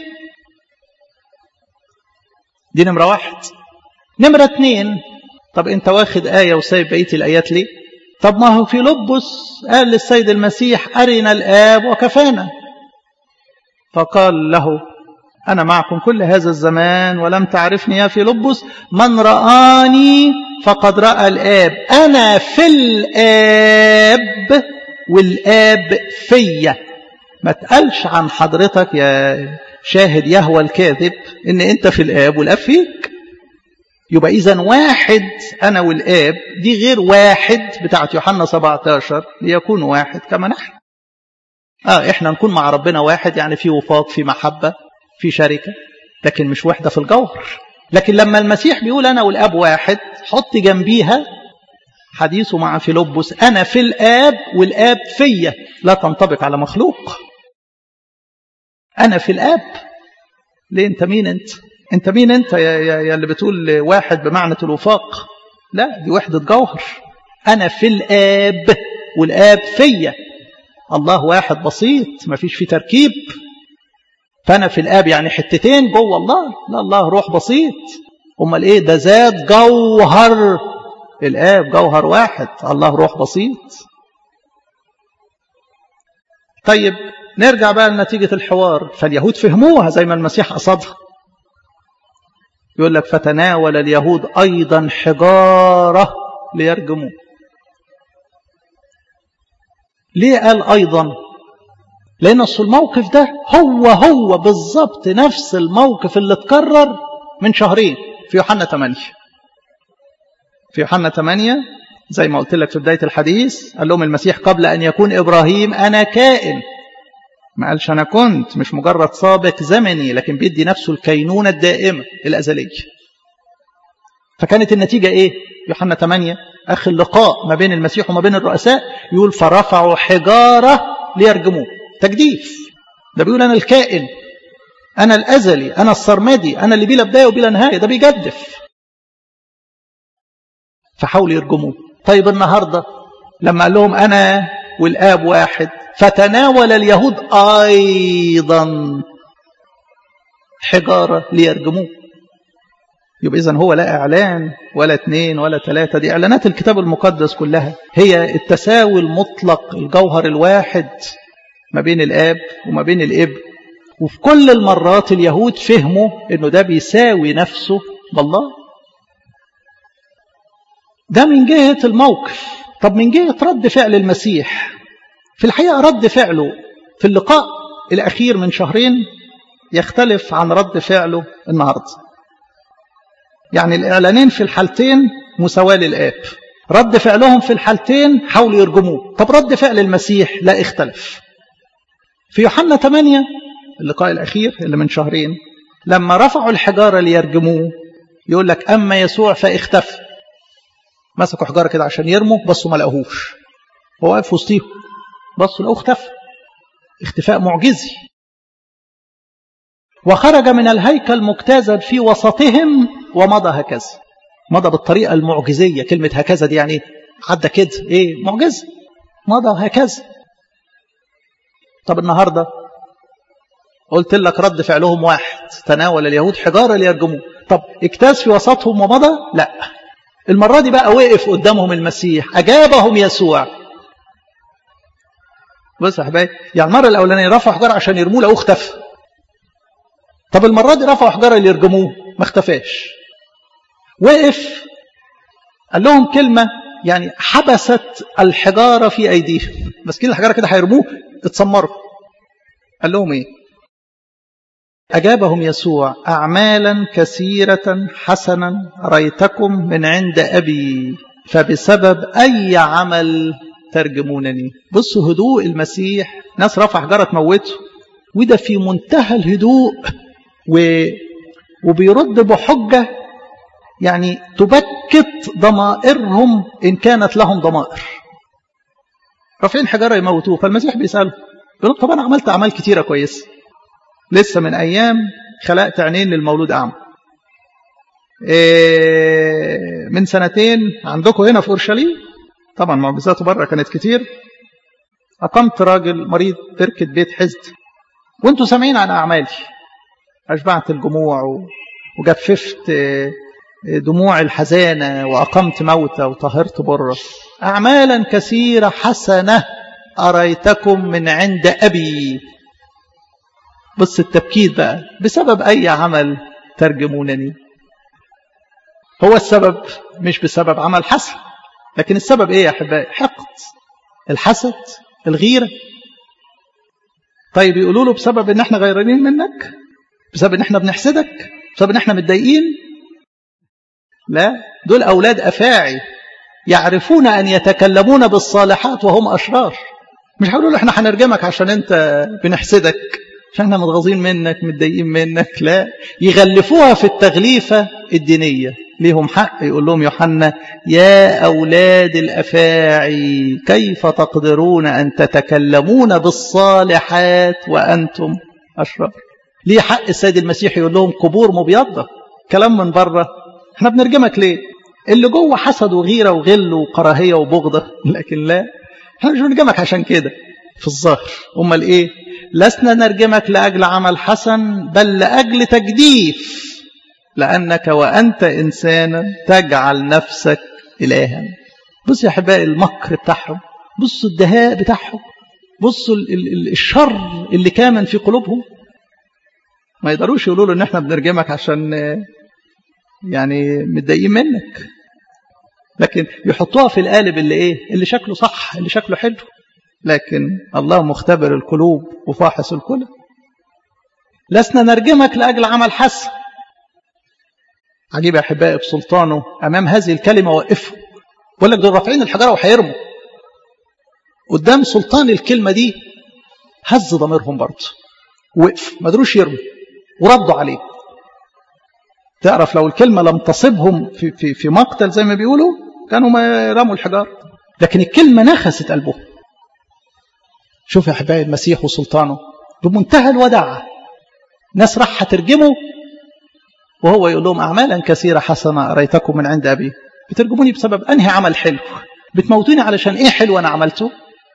دي نمرة واحد نمرة اتنين طب انت واخد آية وسايب بقية الآيات ليه طب ما هو في لبس قال للسيد المسيح أرنا الآب وكفانا فقال له أنا معكم كل هذا الزمان ولم تعرفني يا في لبس من رآني فقد رأى الآب أنا في الآب والآب فيا ما تقالش عن حضرتك يا شاهد يهوى الكاذب ان انت في الآب والآب فيك يبقى إذا واحد أنا والآب دي غير واحد بتاعت يوحنا 17 ليكون واحد كما نحن آه إحنا نكون مع ربنا واحد يعني في وفاق في محبة في شركة لكن مش وحدة في الجوهر لكن لما المسيح بيقول أنا والآب واحد حط جنبيها حديثه مع فيلبس أنا في الآب والآب فيا لا تنطبق على مخلوق أنا في الآب ليه أنت مين أنت أنت مين أنت يا, يا, يا اللي بتقول واحد بمعنى الوفاق لا دي وحدة جوهر أنا في الآب والآب فيا الله واحد بسيط ما فيش فيه تركيب فأنا في الآب يعني حتتين جوه الله لا الله روح بسيط أمال إيه ده ذات جوهر الآب جوهر واحد الله روح بسيط طيب نرجع بقى لنتيجة الحوار فاليهود فهموها زي ما المسيح قصدها يقول لك فتناول اليهود أيضا حجارة ليرجموه ليه قال أيضا لأن أصل الموقف ده هو هو بالظبط نفس الموقف اللي اتكرر من شهرين في يوحنا 8 في يوحنا 8 زي ما قلت لك في بداية الحديث قال لهم المسيح قبل أن يكون إبراهيم أنا كائن ما قالش أنا كنت مش مجرد سابق زمني لكن بيدي نفسه الكينونة الدائمة الأزلية فكانت النتيجة إيه يوحنا 8 أخ اللقاء ما بين المسيح وما بين الرؤساء يقول فرفعوا حجارة ليرجموه تجديف ده بيقول أنا الكائن أنا الأزلي أنا السرمدي أنا اللي بلا بداية وبلا نهاية ده بيجدف فحاولوا يرجموه طيب النهاردة لما قال لهم أنا والآب واحد فتناول اليهود أيضا حجارة ليرجموه يبقى إذن هو لا إعلان ولا اثنين ولا ثلاثة دي إعلانات الكتاب المقدس كلها هي التساوي المطلق الجوهر الواحد ما بين الآب وما بين الإبن وفي كل المرات اليهود فهموا أنه ده بيساوي نفسه بالله ده من جهة الموقف طب من جهة رد فعل المسيح في الحقيقة رد فعله في اللقاء الأخير من شهرين يختلف عن رد فعله النهاردة يعني الإعلانين في الحالتين مساواة للآب رد فعلهم في الحالتين حاولوا يرجموه طب رد فعل المسيح لا اختلف في يوحنا 8 اللقاء الأخير اللي من شهرين لما رفعوا الحجارة ليرجموه يقول لك أما يسوع فاختفى مسكوا حجارة كده عشان يرموا بصوا ما لقوهوش هو واقف وسطيهم بصوا لقوه اختفى اختفاء معجزي وخرج من الهيكل مجتازا في وسطهم ومضى هكذا مضى بالطريقة المعجزية كلمة هكذا دي يعني عدى كده ايه معجزة مضى هكذا طب النهاردة قلت لك رد فعلهم واحد تناول اليهود حجارة ليرجموه طب اجتاز في وسطهم ومضى لا المرة دي بقى وقف قدامهم المسيح أجابهم يسوع بص يا حبايبي يعني المرة الأولانية رفعوا حجارة عشان يرموه لقوه اختفى طب المرة دي رفعوا حجارة ليرجموه ما اختفاش وقف قال لهم كلمة يعني حبست الحجارة في أيديهم ماسكين الحجارة كده هيرموه اتسمروا قال لهم ايه أجابهم يسوع أعمالا كثيرة حسنا ريتكم من عند أبي فبسبب أي عمل ترجمونني بصوا هدوء المسيح ناس رفع حجارة تموته وده في منتهى الهدوء و... وبيرد بحجة يعني تبكت ضمائرهم إن كانت لهم ضمائر رافعين حجارة يموتوه فالمسيح بيسأله بيقول طب أنا عملت أعمال كتيرة كويسة لسه من أيام خلقت عينين للمولود أعمى إيه من سنتين عندكم هنا في أورشليم طبعا معجزاته بره كانت كتير أقمت راجل مريض تركة بيت حزد وانتوا سامعين عن أعمالي أشبعت الجموع وجففت دموع الحزانة وأقمت موتى وطهرت برة أعمالا كثيرة حسنة أريتكم من عند أبي بص التبكيت بقى بسبب أي عمل ترجمونني هو السبب مش بسبب عمل حسن لكن السبب ايه يا احبائي حقد الحسد الغيرة طيب يقولوا له بسبب ان احنا غيرانين منك بسبب ان احنا بنحسدك بسبب ان احنا متضايقين لا دول اولاد افاعي يعرفون ان يتكلمون بالصالحات وهم اشرار مش هيقولوا له احنا هنرجمك عشان انت بنحسدك عشان احنا متغاظين منك متضايقين منك لا يغلفوها في التغليفة الدينية ليهم حق يقول لهم يوحنا يا أولاد الأفاعي كيف تقدرون أن تتكلمون بالصالحات وأنتم أشرار ليه حق السيد المسيح يقول لهم قبور مبيضة كلام من بره احنا بنرجمك ليه اللي جوه حسد وغيرة وغل وكراهية وبغضة لكن لا احنا مش بنرجمك عشان كده في الظاهر امال ايه لسنا نرجمك لاجل عمل حسن بل لاجل تجديف لانك وانت انسانا تجعل نفسك الها بص يا احبائي المكر بتاعهم بصوا الدهاء بتاعهم بصوا الشر اللي كامن في قلوبهم ما يقدروش يقولوا له ان احنا بنرجمك عشان يعني متضايقين منك لكن يحطوها في القالب اللي ايه اللي شكله صح اللي شكله حلو لكن الله مختبر القلوب وفاحص الكل لسنا نرجمك لاجل عمل حسن عجيب يا احبائي بسلطانه امام هذه الكلمه وقفوا بقول لك دول رافعين الحجاره وهيرموا قدام سلطان الكلمه دي هز ضميرهم برضه وقف ما قدروش يرموا وردوا عليه تعرف لو الكلمه لم تصبهم في في في مقتل زي ما بيقولوا كانوا ما رموا الحجار لكن الكلمه نخست قلبهم شوف يا احبائي المسيح وسلطانه بمنتهى الوداع ناس راح ترجمه وهو يقول لهم اعمالا كثيره حسنه اريتكم من عند ابي بترجموني بسبب انهي عمل حلو بتموتوني علشان ايه حلو انا عملته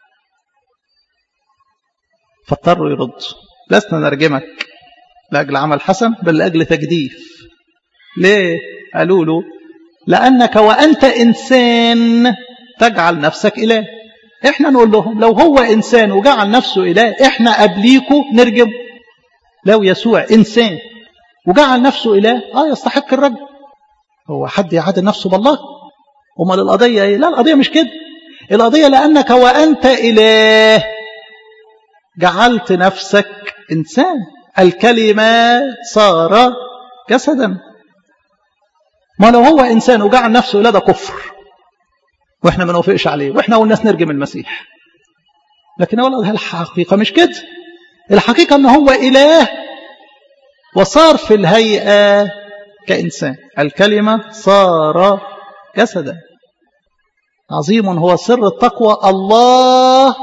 فاضطروا يردوا لسنا نرجمك لاجل عمل حسن بل لاجل تجديف ليه قالوا له لانك وانت انسان تجعل نفسك اله احنا نقول لهم لو هو انسان وجعل نفسه اله احنا قبليكوا نرجم لو يسوع انسان وجعل نفسه اله اه يستحق الرجم هو حد يعادل نفسه بالله امال القضيه ايه لا القضيه مش كده القضيه لانك وانت اله جعلت نفسك انسان الكلمه صار جسدا ما لو هو انسان وجعل نفسه اله ده كفر واحنا ما نوافقش عليه واحنا والناس نرجم المسيح لكن هو الحقيقه مش كده الحقيقه ان هو اله وصار في الهيئه كانسان الكلمه صار جسدا عظيم هو سر التقوى الله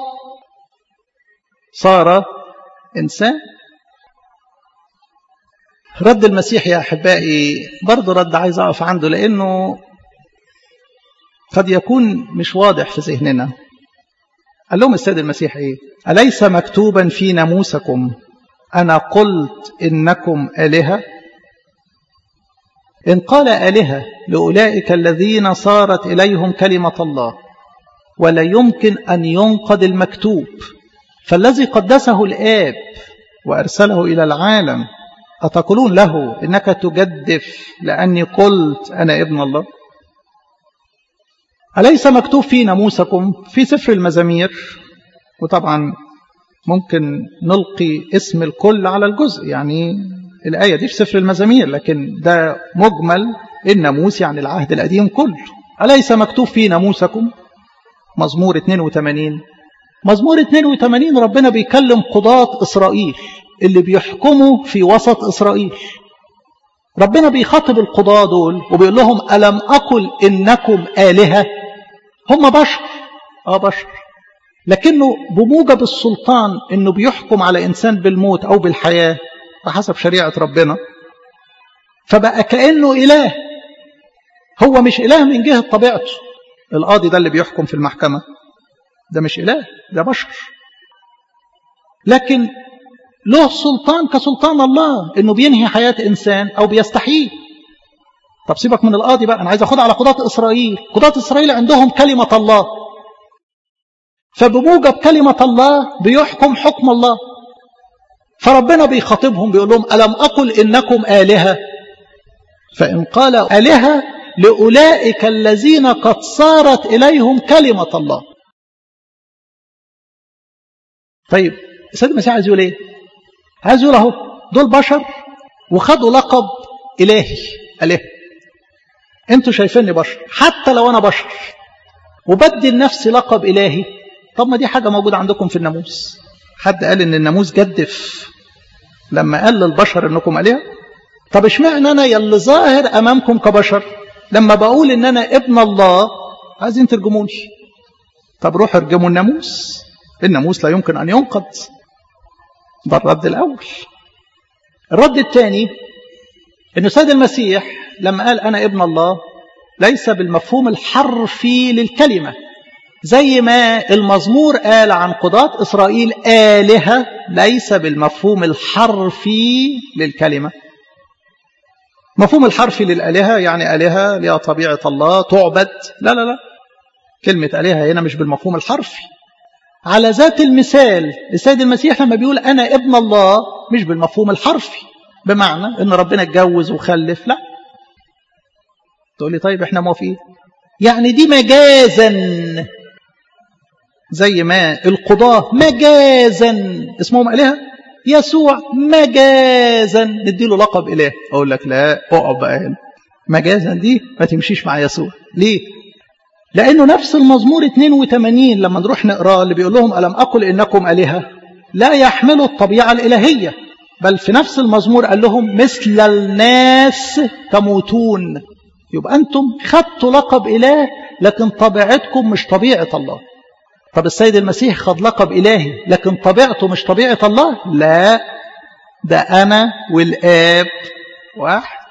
صار انسان رد المسيح يا احبائي برضه رد عايز اقف عنده لانه قد يكون مش واضح في ذهننا قال لهم السيد المسيح ايه اليس مكتوبا في ناموسكم انا قلت انكم الهه ان قال الهه لاولئك الذين صارت اليهم كلمه الله ولا يمكن ان ينقض المكتوب فالذي قدسه الاب وارسله الى العالم أتقولون له إنك تجدف لأني قلت أنا ابن الله أليس مكتوب في ناموسكم في سفر المزامير وطبعا ممكن نلقي اسم الكل على الجزء يعني الآية دي في سفر المزامير لكن ده مجمل الناموس يعني العهد القديم كله أليس مكتوب في ناموسكم مزمور 82 مزمور 82 ربنا بيكلم قضاة إسرائيل اللي بيحكموا في وسط إسرائيل ربنا بيخاطب القضاة دول وبيقول لهم ألم أقل إنكم آلهة هم بشر آه بشر لكنه بموجب السلطان إنه بيحكم على إنسان بالموت أو بالحياة بحسب شريعة ربنا فبقى كأنه إله هو مش إله من جهة طبيعته القاضي ده اللي بيحكم في المحكمة ده مش إله ده بشر لكن له سلطان كسلطان الله انه بينهي حياة انسان او بيستحييه طب سيبك من القاضي بقى انا عايز اخدها على قضاة اسرائيل قضاة اسرائيل عندهم كلمة الله فبموجب كلمة الله بيحكم حكم الله فربنا بيخاطبهم بيقول لهم ألم أقل إنكم آلهة فإن قال آلهة لأولئك الذين قد صارت إليهم كلمة الله طيب السيد المسيح عايز يقول ايه عايز يقول اهو دول بشر وخدوا لقب الهي اله انتوا شايفيني بشر حتى لو انا بشر وبدي لنفسي لقب الهي طب ما دي حاجه موجوده عندكم في الناموس حد قال ان الناموس جدف لما قال للبشر انكم الهه طب اشمعنى انا يلي ظاهر امامكم كبشر لما بقول ان انا ابن الله عايزين ترجموني طب روحوا ارجموا الناموس الناموس لا يمكن ان ينقض ده الرد الاول الرد الثاني ان السيد المسيح لما قال انا ابن الله ليس بالمفهوم الحرفي للكلمه زي ما المزمور قال عن قضاة إسرائيل آلهة ليس بالمفهوم الحرفي للكلمة مفهوم الحرفي للآلهة يعني آلهة لها طبيعة الله تعبد لا لا لا كلمة آلهة هنا مش بالمفهوم الحرفي على ذات المثال السيد المسيح لما بيقول أنا ابن الله مش بالمفهوم الحرفي بمعنى ان ربنا اتجوز وخلف لا تقول لي طيب احنا موافقين يعني دي مجازا زي ما القضاة مجازا اسمهم آلهة يسوع مجازا نديله لقب إله أقول لك لا اقعد بقى هنا مجازا دي ما تمشيش مع يسوع ليه لأنه نفس المزمور 82 لما نروح نقراه اللي بيقول لهم ألم أقل إنكم آلهة لا يحملوا الطبيعة الإلهية بل في نفس المزمور قال لهم مثل الناس تموتون يبقى أنتم خدتوا لقب إله لكن طبيعتكم مش طبيعة الله طب السيد المسيح خد لقب إلهي لكن طبيعته مش طبيعة الله لا ده أنا والآب واحد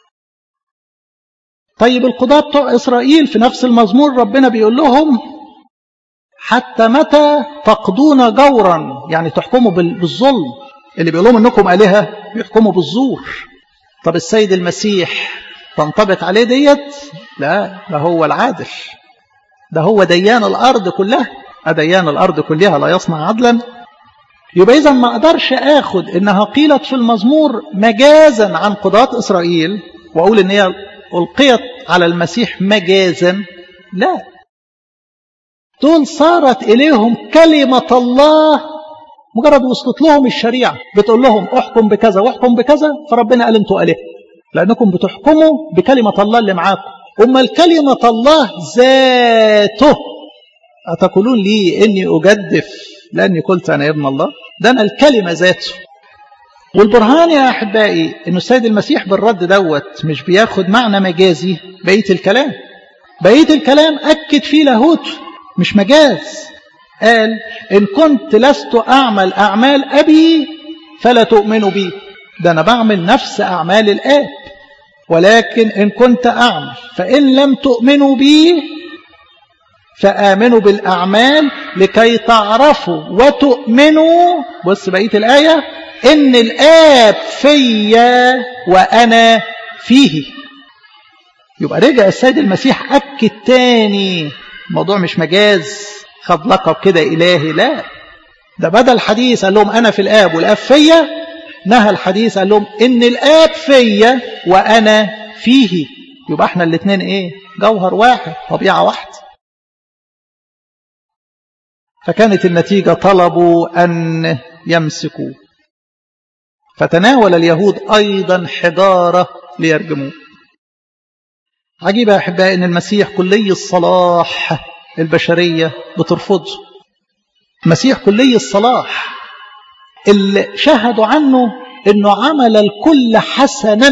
طيب القضاة بتوع إسرائيل في نفس المزمور ربنا بيقول لهم حتى متى تقضون جورا يعني تحكموا بالظلم اللي بيقول لهم انكم آلهة بيحكموا بالزور طب السيد المسيح تنطبق عليه ديت لا ده هو العادل ده هو ديان الأرض كلها أديان الأرض كلها لا يصنع عدلا يبقى إذا ما أقدرش آخد إنها قيلت في المزمور مجازا عن قضاة إسرائيل وأقول إن هي ألقيت على المسيح مجازا لا دول صارت إليهم كلمة الله مجرد وصلت لهم الشريعة بتقول لهم احكم بكذا واحكم بكذا فربنا قال انتوا آله لأنكم بتحكموا بكلمة الله اللي معاكم أما الكلمة الله ذاته أتقولون لي إني أجدف لأني قلت أنا ابن الله ده أنا الكلمة ذاته والبرهان يا أحبائي إنه السيد المسيح بالرد دوت مش بياخد معنى مجازي بقية الكلام بقية الكلام أكد فيه لاهوت مش مجاز قال إن كنت لست أعمل أعمال أبي فلا تؤمنوا بي ده أنا بعمل نفس أعمال الآب ولكن إن كنت أعمل فإن لم تؤمنوا بي فآمنوا بالأعمال لكي تعرفوا وتؤمنوا بص بقية الآية إن الآب فيا وأنا فيه يبقى رجع السيد المسيح أكد تاني الموضوع مش مجاز خد لقب كده إلهي لا ده بدل الحديث قال لهم أنا في الآب والآب فيا نهى الحديث قال لهم إن الآب فيا وأنا فيه يبقى احنا الاثنين ايه جوهر واحد طبيعة واحدة فكانت النتيجة طلبوا أن يمسكوا فتناول اليهود أيضا حجارة ليرجموه عجيب يا أحبائي أن المسيح كلي الصلاح البشرية بترفضه المسيح كلي الصلاح اللي شهدوا عنه أنه عمل الكل حسنا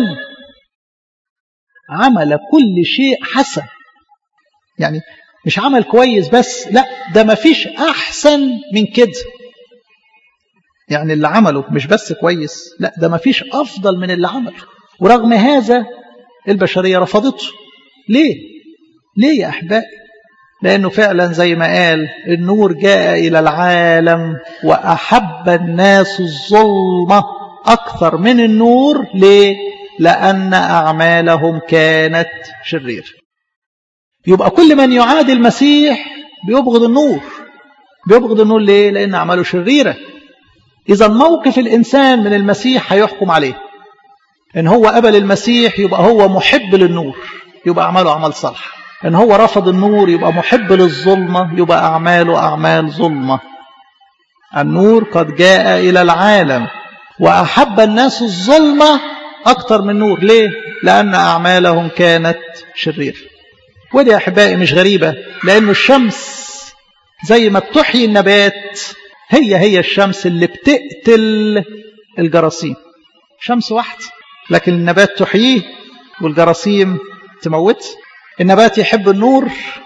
عمل كل شيء حسن يعني مش عمل كويس بس لا ده ما فيش أحسن من كده يعني اللي عمله مش بس كويس لا ده ما فيش أفضل من اللي عمله ورغم هذا البشرية رفضته ليه؟ ليه يا أحبائي؟ لأنه فعلا زي ما قال النور جاء إلى العالم وأحب الناس الظلمة أكثر من النور ليه؟ لأن أعمالهم كانت شريرة يبقى كل من يعادي المسيح بيبغض النور بيبغض النور ليه؟ لأن أعماله شريرة إذا موقف الإنسان من المسيح هيحكم عليه إن هو قبل المسيح يبقى هو محب للنور يبقى أعماله أعمال صالحة إن هو رفض النور يبقى محب للظلمة يبقى أعماله أعمال ظلمة النور قد جاء إلى العالم وأحب الناس الظلمة أكثر من النور ليه؟ لأن أعمالهم كانت شريرة ودي يا أحبائي مش غريبة لأنه الشمس زي ما بتحيي النبات هي هي الشمس اللي بتقتل الجراثيم شمس واحدة لكن النبات تحييه والجراثيم تموت النبات يحب النور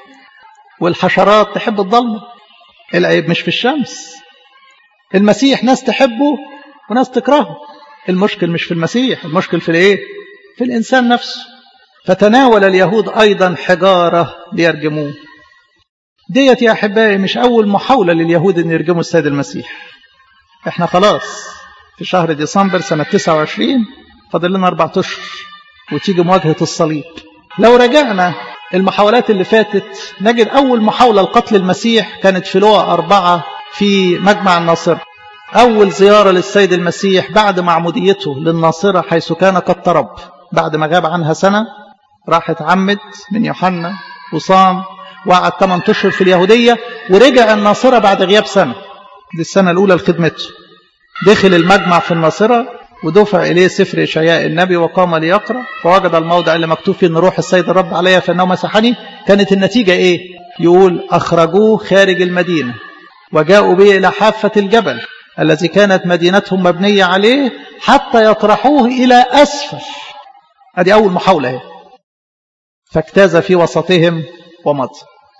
والحشرات تحب الظلمة العيب مش في الشمس المسيح ناس تحبه وناس تكرهه المشكل مش في المسيح المشكل في الايه في الانسان نفسه فتناول اليهود ايضا حجاره ليرجموه ديت يا احبائي مش اول محاوله لليهود ان يرجموا السيد المسيح احنا خلاص في شهر ديسمبر سنه 29 فاضل لنا اربع اشهر وتيجي مواجهه الصليب لو رجعنا المحاولات اللي فاتت نجد اول محاوله لقتل المسيح كانت في لوقا أربعة في مجمع الناصرة أول زيارة للسيد المسيح بعد معموديته للناصرة حيث كان قد ترب بعد ما غاب عنها سنة راح اتعمد من يوحنا وصام وقعد 8 اشهر في اليهودية ورجع الناصرة بعد غياب سنة دي السنة الأولى لخدمته دخل المجمع في الناصرة ودفع إليه سفر إشعياء النبي وقام ليقرأ فوجد الموضع اللي مكتوب فيه أن روح السيد الرب علي فإنه مسحني كانت النتيجة إيه؟ يقول أخرجوه خارج المدينة وجاءوا به إلى حافة الجبل الذي كانت مدينتهم مبنية عليه حتى يطرحوه إلى أسفل هذه أول محاولة هي. فاجتاز في وسطهم ومضى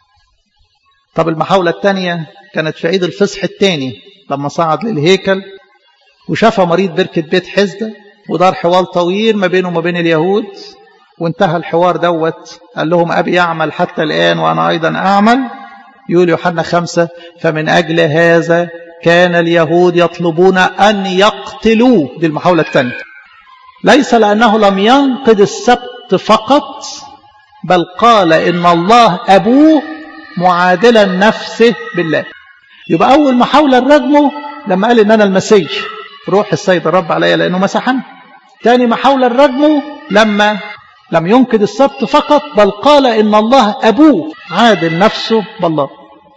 طب المحاولة الثانية كانت في عيد الفصح الثاني لما صعد للهيكل وشاف مريض بركة بيت حزدة ودار حوار طويل ما بينه وما بين اليهود وانتهى الحوار دوت قال لهم أبي يعمل حتى الآن وأنا أيضا أعمل يقول يوحنا خمسة فمن أجل هذا كان اليهود يطلبون أن يقتلوه دي المحاولة الثانية ليس لأنه لم ينقض السبت فقط بل قال إن الله أبوه معادلا نفسه بالله يبقى أول محاولة لرجمه لما قال إن أنا المسيح روح السيد الرب عليا لأنه مسحني تاني محاولة لرجمه لما لم ينقض السبت فقط بل قال إن الله أبوه عادل نفسه بالله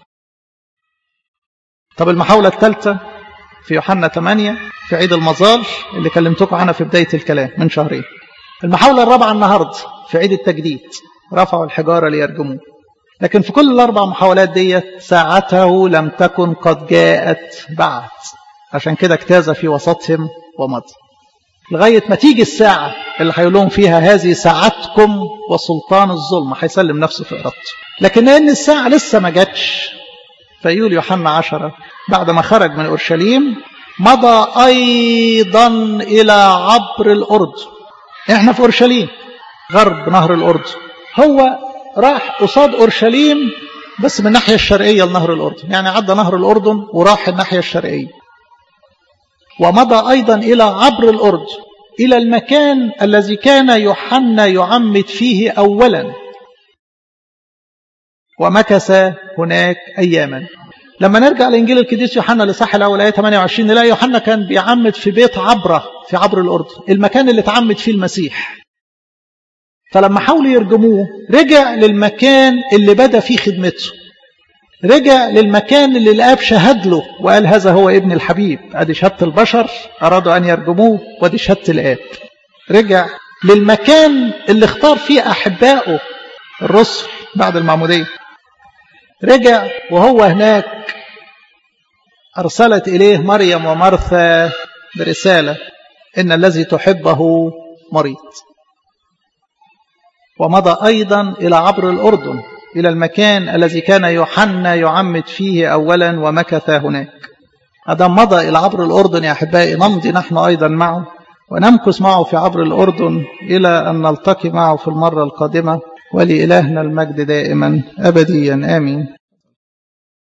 طب المحاولة الثالثة في يوحنا 8 في عيد المظال اللي كلمتكم عنها في بداية الكلام من شهرين المحاولة الرابعة النهاردة في عيد التجديد رفعوا الحجارة ليرجموه لكن في كل الأربع محاولات ديت ساعته لم تكن قد جاءت بعد عشان كده اجتاز في وسطهم ومضى لغاية ما تيجي الساعة اللي هيقول لهم فيها هذه ساعتكم وسلطان الظلم هيسلم نفسه في إرادته لكن لأن الساعة لسه ما جاتش فيقول يوحنا عشرة بعد ما خرج من أورشليم مضى أيضا إلى عبر الأردن إحنا في أورشليم غرب نهر الأردن هو راح قصاد أورشليم بس من الناحية الشرقية لنهر الأردن يعني عدى نهر الأردن وراح الناحية الشرقية ومضى أيضا إلى عبر الأردن إلى المكان الذي كان يوحنا يعمد فيه أولا ومكث هناك أياما لما نرجع لإنجيل القديس يوحنا لصح الأول آية 28 نلاقي يوحنا كان بيعمد في بيت عبرة في عبر الأردن المكان اللي اتعمد فيه المسيح فلما حاولوا يرجموه رجع للمكان اللي بدأ فيه خدمته رجع للمكان اللي الآب شهد له وقال هذا هو ابن الحبيب ادي شهادة البشر أرادوا أن يرجموه ودي شهادة الآب رجع للمكان اللي اختار فيه أحبائه الرسل بعد المعمودية رجع وهو هناك أرسلت إليه مريم ومرثى برسالة إن الذي تحبه مريض ومضى أيضا إلى عبر الأردن إلى المكان الذي كان يوحنا يعمد فيه أولا ومكث هناك هذا مضى إلى عبر الأردن يا أحبائي نمضي نحن أيضا معه ونمكث معه في عبر الأردن إلى أن نلتقي معه في المرة القادمة ولإلهنا المجد دائما أبديا آمين